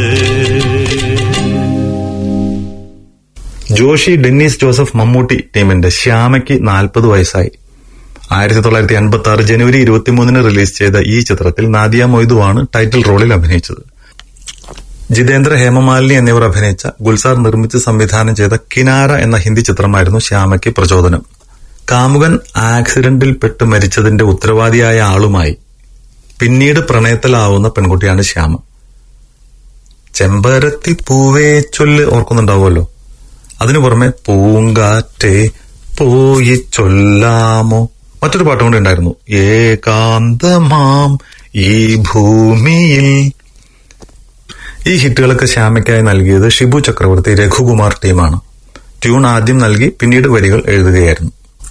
ജോഷി ഡെന്നീസ് ജോസഫ് മമ്മൂട്ടി ടീമിന്റെ ശ്യാമയ്ക്ക് നാൽപ്പത് വയസ്സായി ആയിരത്തി തൊള്ളായിരത്തി അൻപത്തി ആറ് ജനുവരി ഇരുപത്തിമൂന്നിന് റിലീസ് ചെയ്ത ഈ ചിത്രത്തിൽ നാദിയ മൊയ്തുവാണ് ടൈറ്റിൽ റോളിൽ അഭിനയിച്ചത് ജിതേന്ദ്ര ഹേമമാലിനി എന്നിവർ അഭിനയിച്ച ഗുൽസാർ നിർമ്മിച്ച് സംവിധാനം ചെയ്ത കിനാര എന്ന ഹിന്ദി ചിത്രമായിരുന്നു ശ്യാമയ്ക്ക് പ്രചോദനം കാമുകൻ ആക്സിഡന്റിൽ പെട്ട് മരിച്ചതിന്റെ ഉത്തരവാദിയായ ആളുമായി പിന്നീട് പ്രണയത്തിലാവുന്ന പെൺകുട്ടിയാണ് ശ്യാമ ചെമ്പരത്തി പൂവേ ചൊല്ല് ഓർക്കുന്നുണ്ടാവുമല്ലോ അതിനു പുറമെ പൂങ്കാറ്റേ പോയി ചൊല്ലാമോ മറ്റൊരു പാട്ടും കൂടി ഉണ്ടായിരുന്നു ഏകാന്തമാം ഈ ഭൂമിയിൽ ഈ ഹിറ്റുകളൊക്കെ ശ്യാമയ്ക്കായി നൽകിയത് ഷിബു ചക്രവർത്തി രഘുകുമാർ ടീമാണ് ട്യൂൺ ആദ്യം നൽകി പിന്നീട് വരികൾ എഴുതുകയായിരുന്നു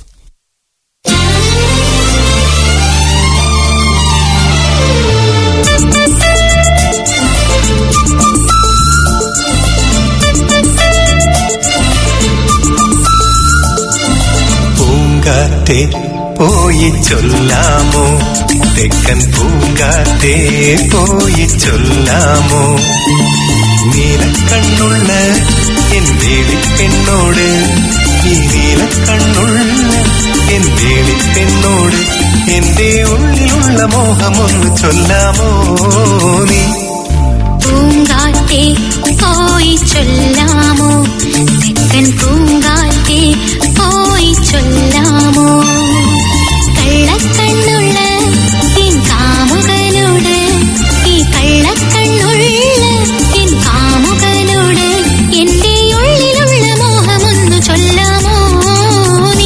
പൂങ്കാറ്റെ പോയി ചൊല്ലാമോ തെക്കൻ പൂങ്കാറ്റെ പോയി ചൊല്ലാമോ നീലക്കണ്ണുള്ള എൻ വേളിപ്പെണ്ണോട് ഈ നീലക്കണ്ണുള്ള എൻ വേളിപ്പെണ്ണോട് എന്റെ ഉള്ളിലുള്ള മോഹമൊന്ന് ചൊല്ലാമോ നീ പൂങ്കാറ്റേ പോയി ചൊല്ലാമോ തെക്കൻ പൂങ്കാറ്റേ പോയി ചൊല്ലാമോ കള്ളക്കണ്ണുള്ള എൻ കാമുകനോട് ഈ കള്ളക്കണ്ണുള്ള എൻ കാമുകനോട് എന്റെ ഉള്ളിലുള്ള മോഹമൊന്നു ചൊല്ലാമോ നീ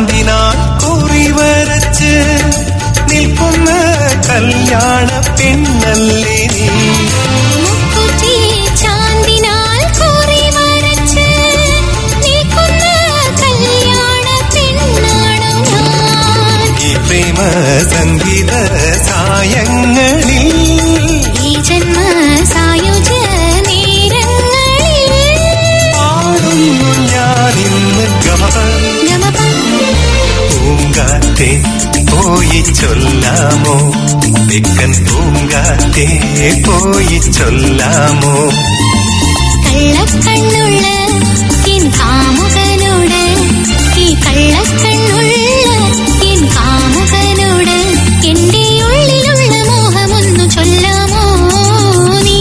ചാന്തിനാൽ കുറി വരച്ച് നിൽക്കുന്ന കല്യാണ പെണ്ണല്ലേ നീ മുക്കുറ്റി ചാന്തിനാൽ കുറി വരച്ച് നിൽക്കുന്ന കല്യാണ പെണ്ണാണു ഞാൻ ഈ പ്രേമ സംഗീത സായങ്ങളിൽ ഈ ജന്മ സായുജ നേരങ്ങളിൽ പാടുന്നു ഞാനിന്ന് ഗമപ ഗമപ പൂങ്കാറ്റെ പോയി ചൊല്ലാമോ തെക്കൻ പൂങ്കാറ്റെ പോയി ചൊല്ലാമോ കള്ളക്കണ്ണുള്ള എൻ കാമുകനോട് ഈ കള്ളക്കണ്ണുള്ള എൻ കാമുകനോട് എന്റെ ഉള്ളിലുള്ള മോഹമൊന്നു ചൊല്ലാമോ നീ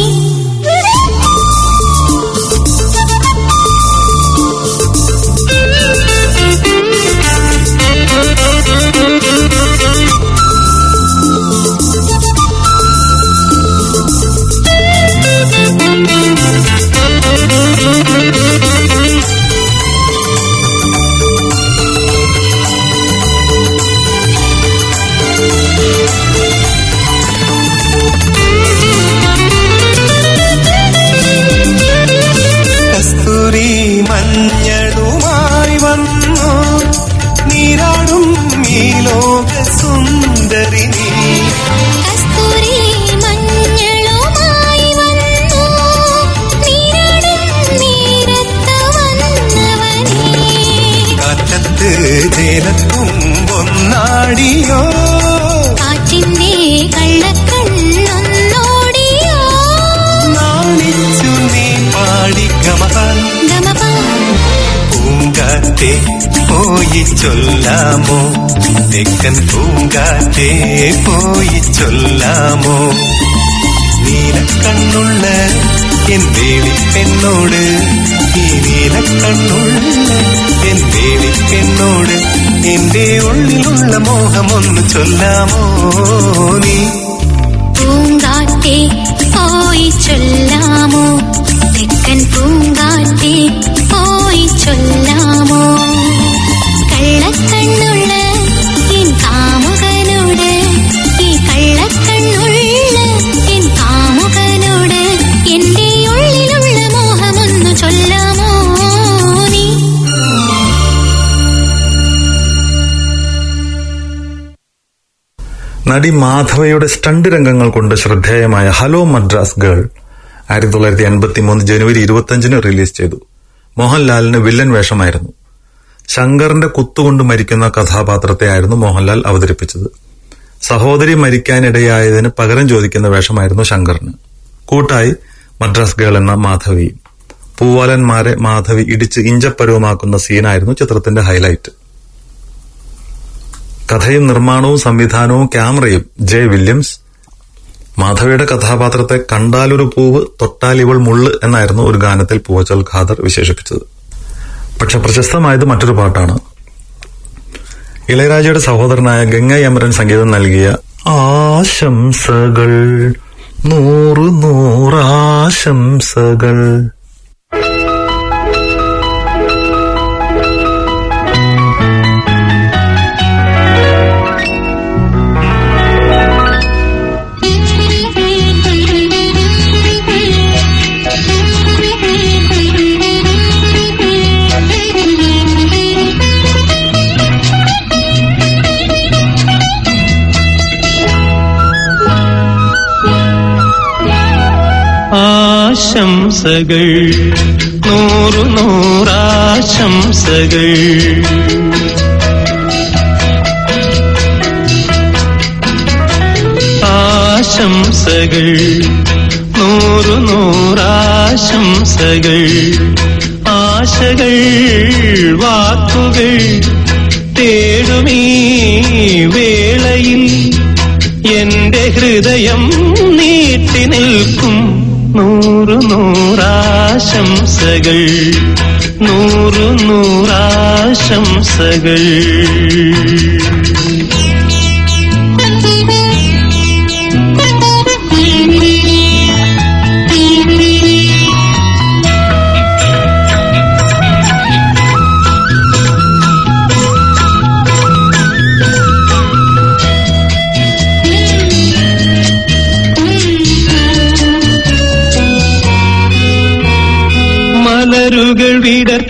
കസ്തൂരി മഞ്ഞളുമായി വന്നു നീരാടും ഈ ലോക സുന്ദരി നീ കസ്തൂരി മഞ്ഞളുമായി വന്നു നീരാടും നീരത്ത് വന്നവനേ കാറ്റത്ത് ജേലത്തും ഒന്നാടിയോ കാറ്റിന്റെ കള്ളക്കണ്ണൊന്നോടിയോ നാണിച്ചു നീ പാടി ഗമപ ഗമപ പൂങ്കാറ്റെ പോയി ചൊല്ലാമോ തെക്കൻ പൂങ്കാറ്റെ പോയി ചൊല്ലാമോ നീലക്കണ്ണുള്ള എൻ വേളിപ്പെണ്ണോട് ഈ നീലക്കണ്ണുള്ള എൻ വേളിപ്പെണ്ണോട് എന്റെ ഉള്ളിലുള്ള മോഹമൊന്ന് ചൊല്ലാമോ നീ പൂങ്കാറ്റെ പോയി ചൊല്ലാമോ തെക്കൻ പൂങ്കാറ്റെ പോയി ചൊല്ലാമോ കള്ളക്കണ്ണുള്ള എൻ കാമുകനോട് ഈ കള്ളക്കണ്ണുള്ള എൻ കാമുകനോട് എന്റെ ഉള്ളിലുള്ള മോഹമൊന്നു ചൊല്ലാമോ നീ നടി മാധവയുടെ സ്റ്റണ്ട് രംഗങ്ങൾ കൊണ്ട് ശ്രദ്ധേയമായ ഹലോ മദ്രാസ് ഗേൾ ആയിരത്തി തൊള്ളായിരത്തി എൺപത്തി മൂന്ന് ജനുവരി ഇരുപത്തിയഞ്ചിന് റിലീസ് ചെയ്തു മോഹൻലാലിന് വില്ലൻ വേഷമായിരുന്നു ശങ്കറിന്റെ കുത്തുകൊണ്ട് മരിക്കുന്ന കഥാപാത്രത്തെയായിരുന്നു മോഹൻലാൽ അവതരിപ്പിച്ചത് സഹോദരി മരിക്കാനിടയായതിന് പകരം ചോദിക്കുന്ന വേഷമായിരുന്നു ശങ്കറിന് കൂട്ടായി മദ്രാസ് ഗേൾ എന്ന മാധവിയും പൂവാലന്മാരെ മാധവി ഇടിച്ച് ഇഞ്ചപ്പരുവമാക്കുന്ന സീനായിരുന്നു ചിത്രത്തിന്റെ ഹൈലൈറ്റ് കഥയും നിർമ്മാണവും സംവിധാനവും ക്യാമറയും ജെ വില്യംസ് മാധവിയുടെ കഥാപാത്രത്തെ കണ്ടാലൊരു പൂവ് തൊട്ടാലിവൾ മുള്ള് എന്നായിരുന്നു ഒരു ഗാനത്തിൽ പൂവച്ചൽ ഖാദർ വിശേഷിപ്പിച്ചത് പക്ഷെ പ്രശസ്തമായത് മറ്റൊരു പാട്ടാണ് ഇളയരാജയുടെ സഹോദരനായ ഗംഗ യമരൻ സംഗീതം നൽകിയ ആശംസകൾ നൂറ് നൂറാശംസകൾ ആശംസകൾ നൂറു നൂറാശംസകൾ ആശംസകൾ നൂറു നൂറാശംസകൾ ആശകൾ വാക്കുകൾ തേടുമീ വേളയിൽ എന്റെ ഹൃദയം നീട്ടി നിൽക്കും നൂറു നൂറാശംസകൾ നൂറു നൂറാശംസകൾ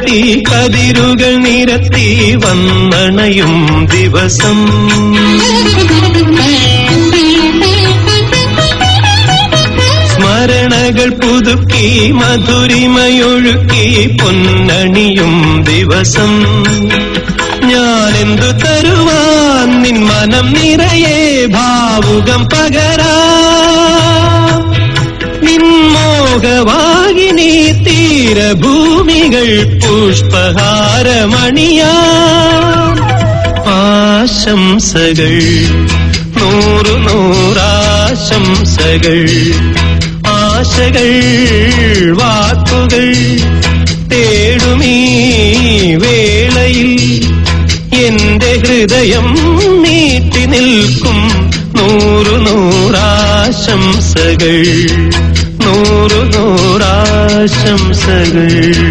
വിടർത്തി കതിരുകൾ നിരത്തി വന്നണയും ദിവസം സ്മരണകൾ പുതുക്കി മധുരിമയൊഴുക്കി പൊന്നണിയും ദിവസം ഞാൻ എന്തു തരുവാൻ നിൻ മനം നിറയെ ഭാവുകം പകരാ നിൻമോഹവാഹിനി തീരഭൂമികൾ പുഷ്പഹാരമണിയാ ആശംസകൾ നൂറു നൂറാശംസകൾ ആശകൾ വാക്കുകൾ തേടുമീ വേളയിൽ എന്റെ ഹൃദയം നീട്ടി നിൽക്കും നൂറു നൂറാശംസകൾ നൂറു നൂറാശംസകൾ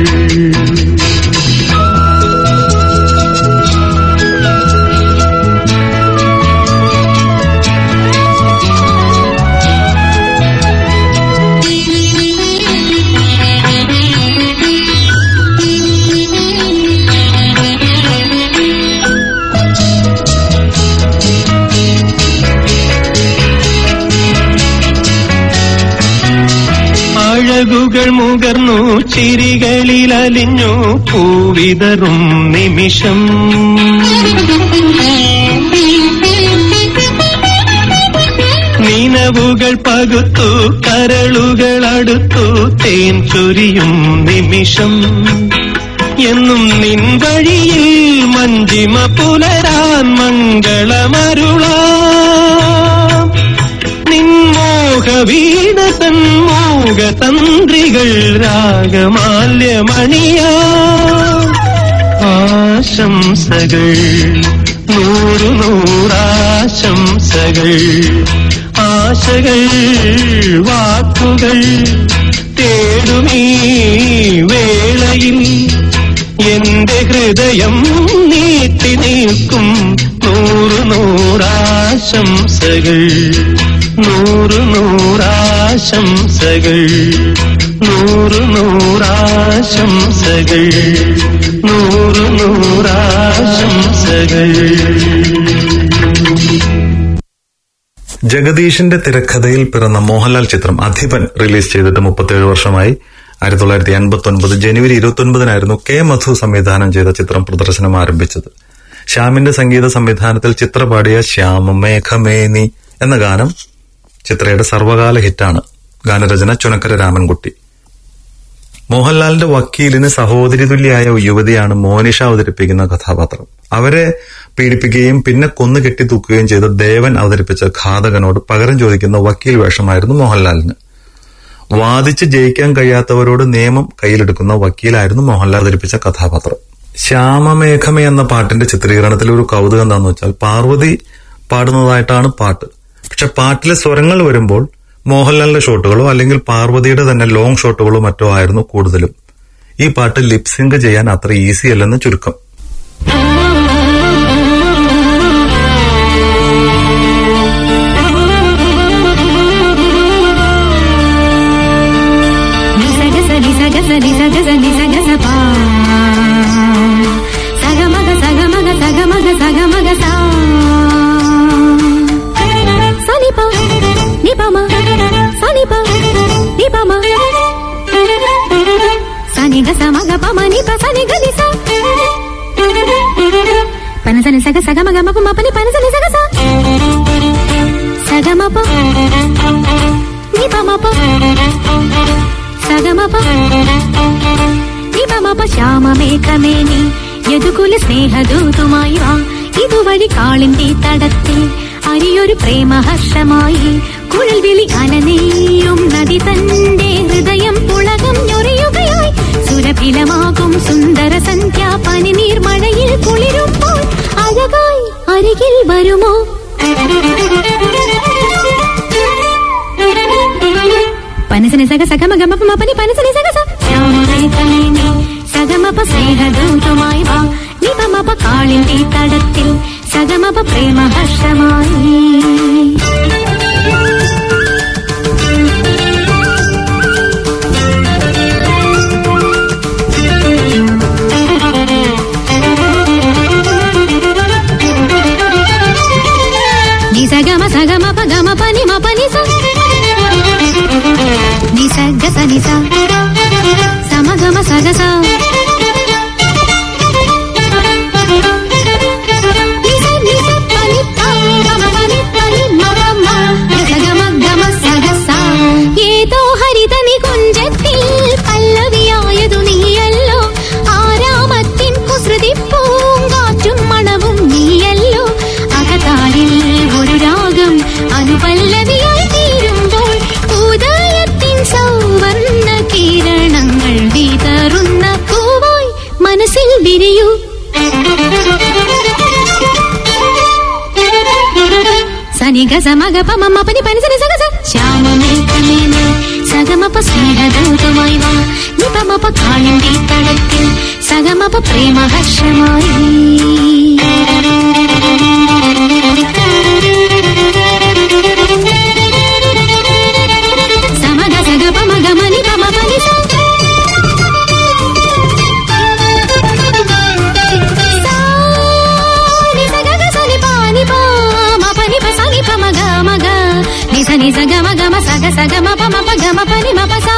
അഴകുകൾ മുകർന്നു ചിരികളിൽ അലിഞ്ഞു പൂവിതറും നിമിഷം നിനവുകൾ പകുത്തു കരളുകൾ അടുത്തു തേൻ ചൊരിയും നിമിഷം എന്നും നിൻ വഴിയിൽ മഞ്ചിമ പുലരാൻ മംഗളമരുളാം നിൻമോഹവീണ തന്മോഹതന്ത്രികൾ രാഗമാല്യമണിയാ ആശംസകൾ നൂറു നൂറാശംസകൾ ആശകൾ വാക്കുകൾ തേടുമീ വേളയിൽ എന്റെ ഹൃദയം നീട്ടി നിൽക്കും നൂറു നൂറാശംസകൾ നൂറു നൂറാശംസകൾ നൂറു നൂറാശംസകൾ നൂറു നൂറാശംസകൾ ജഗദീഷിന്റെ തിരക്കഥയിൽ പിറന്ന മോഹൻലാൽ ചിത്രം അധിപൻ റിലീസ് ചെയ്തിട്ട് മുപ്പത്തേഴ് വർഷമായി ആയിരത്തി തൊള്ളായിരത്തി എൺപത്തി ഒൻപത് ജനുവരി ഇരുപത്തി ഒൻപതിനായിരുന്നു കെ മധു സംവിധാനം ചെയ്ത ചിത്രം പ്രദർശനം ആരംഭിച്ചത് ശ്യാമിന്റെ സംഗീത സംവിധാനത്തിൽ ചിത്ര പാടിയ ശ്യാമമേഘമേനി എന്ന ഗാനം ചിത്രയുടെ സർവകാല ഹിറ്റാണ് ഗാനരചന ചുനക്കര രാമൻകുട്ടി മോഹൻലാലിന്റെ വക്കീലിന് സഹോദരി തുല്യായ യുവതിയാണ് മോനിഷ അവതരിപ്പിക്കുന്ന കഥാപാത്രം അവരെ പീഡിപ്പിക്കുകയും പിന്നെ കൊന്നു കെട്ടിത്തൂക്കുകയും ചെയ്ത ദേവൻ അവതരിപ്പിച്ച ഘാതകനോട് പകരം ചോദിക്കുന്ന വക്കീൽ വേഷമായിരുന്നു മോഹൻലാലിന് വാദിച്ച് ജയിക്കാൻ കഴിയാത്തവരോട് നിയമം കയ്യിലെടുക്കുന്ന വക്കീലായിരുന്നു മോഹൻലാൽ അവതരിപ്പിച്ച കഥാപാത്രം ശ്യാമമേഘമേ എന്ന പാട്ടിന്റെ ചിത്രീകരണത്തിൽ ഒരു കൗതുകം എന്താന്ന് വെച്ചാൽ പാർവതി പാടുന്നതായിട്ടാണ് പാട്ട് പക്ഷെ പാട്ടിലെ സ്വരങ്ങൾ വരുമ്പോൾ മോഹൻലാലിന്റെ ഷോട്ടുകളോ അല്ലെങ്കിൽ പാർവതിയുടെ തന്നെ ലോങ് ഷോട്ടുകളോ മറ്റോ ആയിരുന്നു കൂടുതലും ഈ പാട്ട് ലിപ്സിങ്ക് ചെയ്യാൻ അത്ര ഈസി അല്ലെന്ന് ചുരുക്കം నిసగస నిసగస నిసగస నిసగస పా సగమగ సగమగ సగమగ సగమగ సా సనిప నిపమ సనిప నిపమ సనిగ సమగ పమ నిప సనిగ నిస పనసని సగ సగమగ మప మపని పనసని సగ స సగమప నిపమప സഗമപ നിപമപ ശ്യാമമേഘമേനി യദുകുല സ്നേഹദൂതുമായി വാ ഇതുവഴി കാളിന്റെ തടത്തിൽ അരിയൊരു പ്രേമഹർഷമായി കുഴൽ വിളി അനനെയ്യും നദി തന്റെ ഹൃദയം പുളകം ഞൊറിയുകയായി സുരഭിലമാകും സുന്ദര സന്ധ്യ പനിനീർ മഴയിൽ കുളിരുമ്പോൾ അഴകായി അരികിൽ വരുമോ പനസനി സഗ സഗമഗമപ മപനി പനസനി സഗ സ ശ്യാമമേഘമേനി സഗമപ സ്നേഹദൂതുമായി വാ നിപമപ കാളിന്റെ തടത്തിൽ സഗമപ പ്രേമഹർഷമായി గమ స గమ ప గమ పని మ పని స ని స గ స ని స సమ గమ స గ స ని స ని స పని ప గమ పని పని మ ప మ గ స గమ గమ స గ స ഏതോ ഹരിതനി കുഞ്ചത്തിൽ പല്ലവിയായതു നീയല്ലോ ആരാമത്തിൻ കുസൃതി പൂങ്കാറ്റും മണവും നീയല്ലോ അകതാരിൽ ഒരു രാഗം അനുപല്ലവിയായി തീരുമ്പോൾ ഉദയത്തിൻ സൗവർണ്ണ കിരണങ്ങൾ വിതറുന്ന പൂവായി മനസ്സിൽ വിരിയൂ సని గజ మగ ప మమ్మ పని పని సని సగ స ശ്യാമമേഘമേന സഗമപ സ്നേഹദൂതമായി വാ നിപമപ കാളിന്റെ തടത്തിൽ സഗമപ പ്രേമഹർഷമായി സമഗ സഗ പമ ഗമ നി പമ പനി സ ని స గ గ స ని ప ని ప మ ప ని ప స ని ప మ గ మ గ ని స ని స గ మ గ మ స గ స గ మ ప మ ప గ మ ప ని మ ప స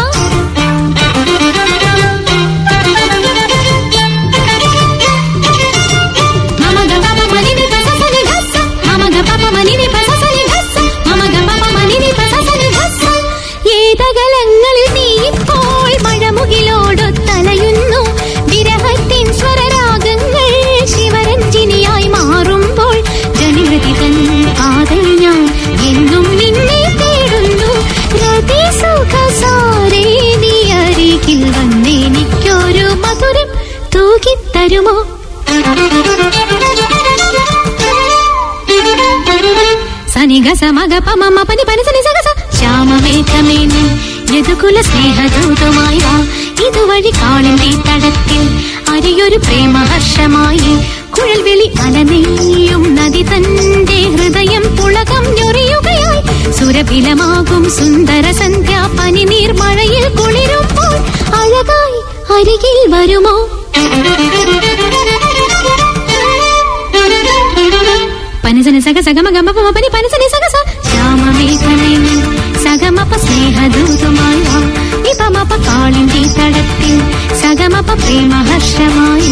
మమ గ ప ప మ ని ని ప స స ని గ స మమ గ ప ప మ ని ని ప స స ని గ స മമ ഗ പ പ മ നി നി പ സ സ നി ഗ സ ഏതകലങ്ങളിൽ നീ ഇപ്പോൾ മഴമുകിലോടൊത്തലയുന്നു വിരഹത്തിൻ സ്വരരാഗങ്ങൾ ശിവരഞ്ജിനിയായി മാറുമ്പോൾ ജനിമൃതി തൻ കാതൽ ഞാൻ എന്നും നിന്നെ തേടുന്നു രതി സുഖസാരേ നീ അരികിൽ വന്നെനിക്കൊരു മധുരം തൂകിത്തരുമോ సని గ స మగ ప మమ పని పని సని సగ స ശ്യാമമേഘമേനി യദുകുല സ്നേഹദൂതമായി വാ ഇതുവഴി കാളിന്റെ തടത്തിൽ അരിയൊരു പ്രേമഹർഷമായി കുഴൽവിളി അലനെയ്യും നദി തന്റെ ഹൃദയം പുളകം ഞൊറിയുകയായി സുരഭിലമാകും സുന്ദര സന്ധ്യ പനിനീർ മഴയിൽ കുളിരുമ്പോൾ അഴകായി അരികിൽ വരുമോ പനസന സഗ സഗമ ഗമ പമ പനി പനസനി സഗ സ ശ്യാമമേഘമേനി സഗമപ സ്നേഹദൂതമായി വാ നിപമപ കാളിന്റെ തടത്തിൽ സഗമപ പ്രേമഹർഷമായി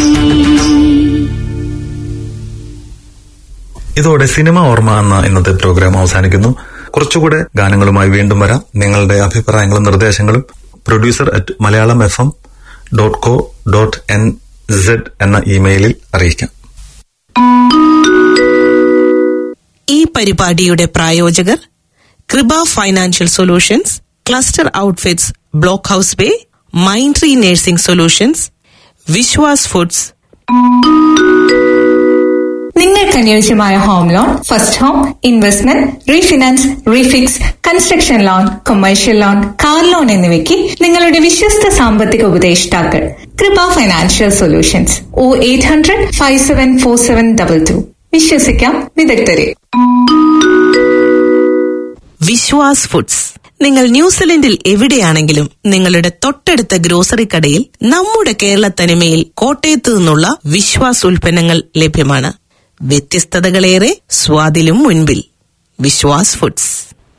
ഇതോടെ സിനിമ ഓർമ്മ എന്ന ഇന്നത്തെ പ്രോഗ്രാം അവസാനിക്കുന്നു കുറച്ചുകൂടെ ഗാനങ്ങളുമായി വീണ്ടും വരാം നിങ്ങളുടെ അഭിപ്രായങ്ങളും നിർദ്ദേശങ്ങളും producer at Malayalam F M dot co dot N Z എന്ന ഇമെയിലിൽ അറിയിക്കാം ഈ പരിപാടിയുടെ പ്രായോജകർ Kripa financial solutions cluster outfits block house bay mind tree nursing solutions Vishwas foods നിങ്ങൾക്ക് അനുയോജ്യമായ home loan first home investment refinance refix construction loan commercial loan car loan എന്നിവയ്ക്ക് നിങ്ങളുടെ വിശ്വസ്ത സാമ്പത്തിക ഉപദേഷ്ടാക്കൾ Kripa financial solutions O eight hundred five seven four seven double two വിശ്വസിക്കാം വിദഗ്ധരെ Vishwas foods നിങ്ങൾ ന്യൂസിലൻഡിൽ എവിടെയാണെങ്കിലും നിങ്ങളുടെ തൊട്ടടുത്ത ഗ്രോസറി കടയിൽ നമ്മുടെ കേരള തനിമയിൽ കോട്ടയത്തു നിന്നുള്ള വിശ്വാസ് ഉൽപ്പന്നങ്ങൾ ലഭ്യമാണ് വ്യത്യസ്തതകളേറെ സ്വാദിലും മുൻപിൽ വിശ്വാസ് ഫുഡ്സ്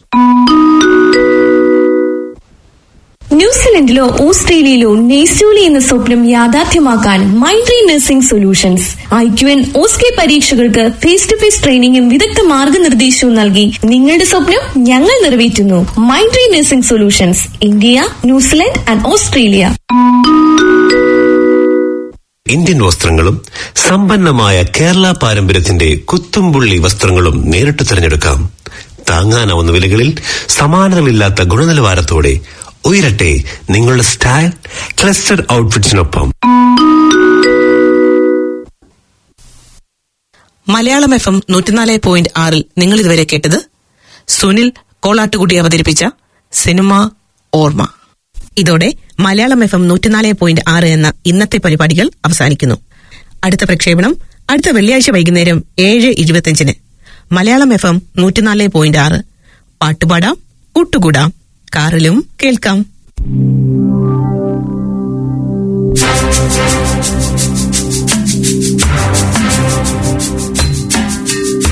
ന്യൂസിലൻഡിലോ ഓസ്ട്രേലിയയിലോ നെയ്സൂലി എന്ന സ്വപ്നം യാഥാർത്ഥ്യമാക്കാൻ Mindtree nursing solutions I Q N OSCE പരീക്ഷകൾക്ക് ഫേസ് ടു ഫേസ് ട്രെയിനിങ്ങും വിദഗ്ധ മാർഗനിർദ്ദേശവും നൽകി നിങ്ങളുടെ സ്വപ്നം ഞങ്ങൾ നിറവേറ്റുന്നു Mindtree nursing solutions India New Zealand and Australia Indian വസ്ത്രങ്ങളും സമ്പന്നമായ കേരള പാരമ്പര്യത്തിന്റെ കുത്തുംപുള്ളി വസ്ത്രങ്ങളും നേരിട്ട് തിരഞ്ഞെടുക്കാം താങ്ങാനാവുന്ന വിലകളിൽ സമാനതകളില്ലാത്ത ഗുണനിലവാരത്തോടെ ഉയരട്ടെ നിങ്ങളുടെ സ്റ്റൈൽ ക്ലസ്റ്റർ ഔട്ട്ഫിറ്റ്സിനൊപ്പം മലയാളം എഫ് എം നൂറ്റിനാല് പോയിന്റ് ആറിൽ നിങ്ങൾ ഇതുവരെ കേട്ടത് സുനിൽ കോളാട്ടുകുടി അവതരിപ്പിച്ച സിനിമ ഓർമ്മ ഇതോടെ മലയാളം എഫ് എം നൂറ്റിനാല് പോയിന്റ് ആറ് എന്ന ഇന്നത്തെ പരിപാടികൾ അവസാനിക്കുന്നു അടുത്ത പ്രക്ഷേപണം അടുത്ത വെള്ളിയാഴ്ച വൈകുന്നേരം ഏഴ് ഇരുപത്തിയഞ്ചിന് മലയാളം എഫ് എം നൂറ്റിനാല് പോയിന്റ് ആറ് പാട്ടുപാടാം കൂട്ടുകൂടാം കാറിലും കേൾക്കാം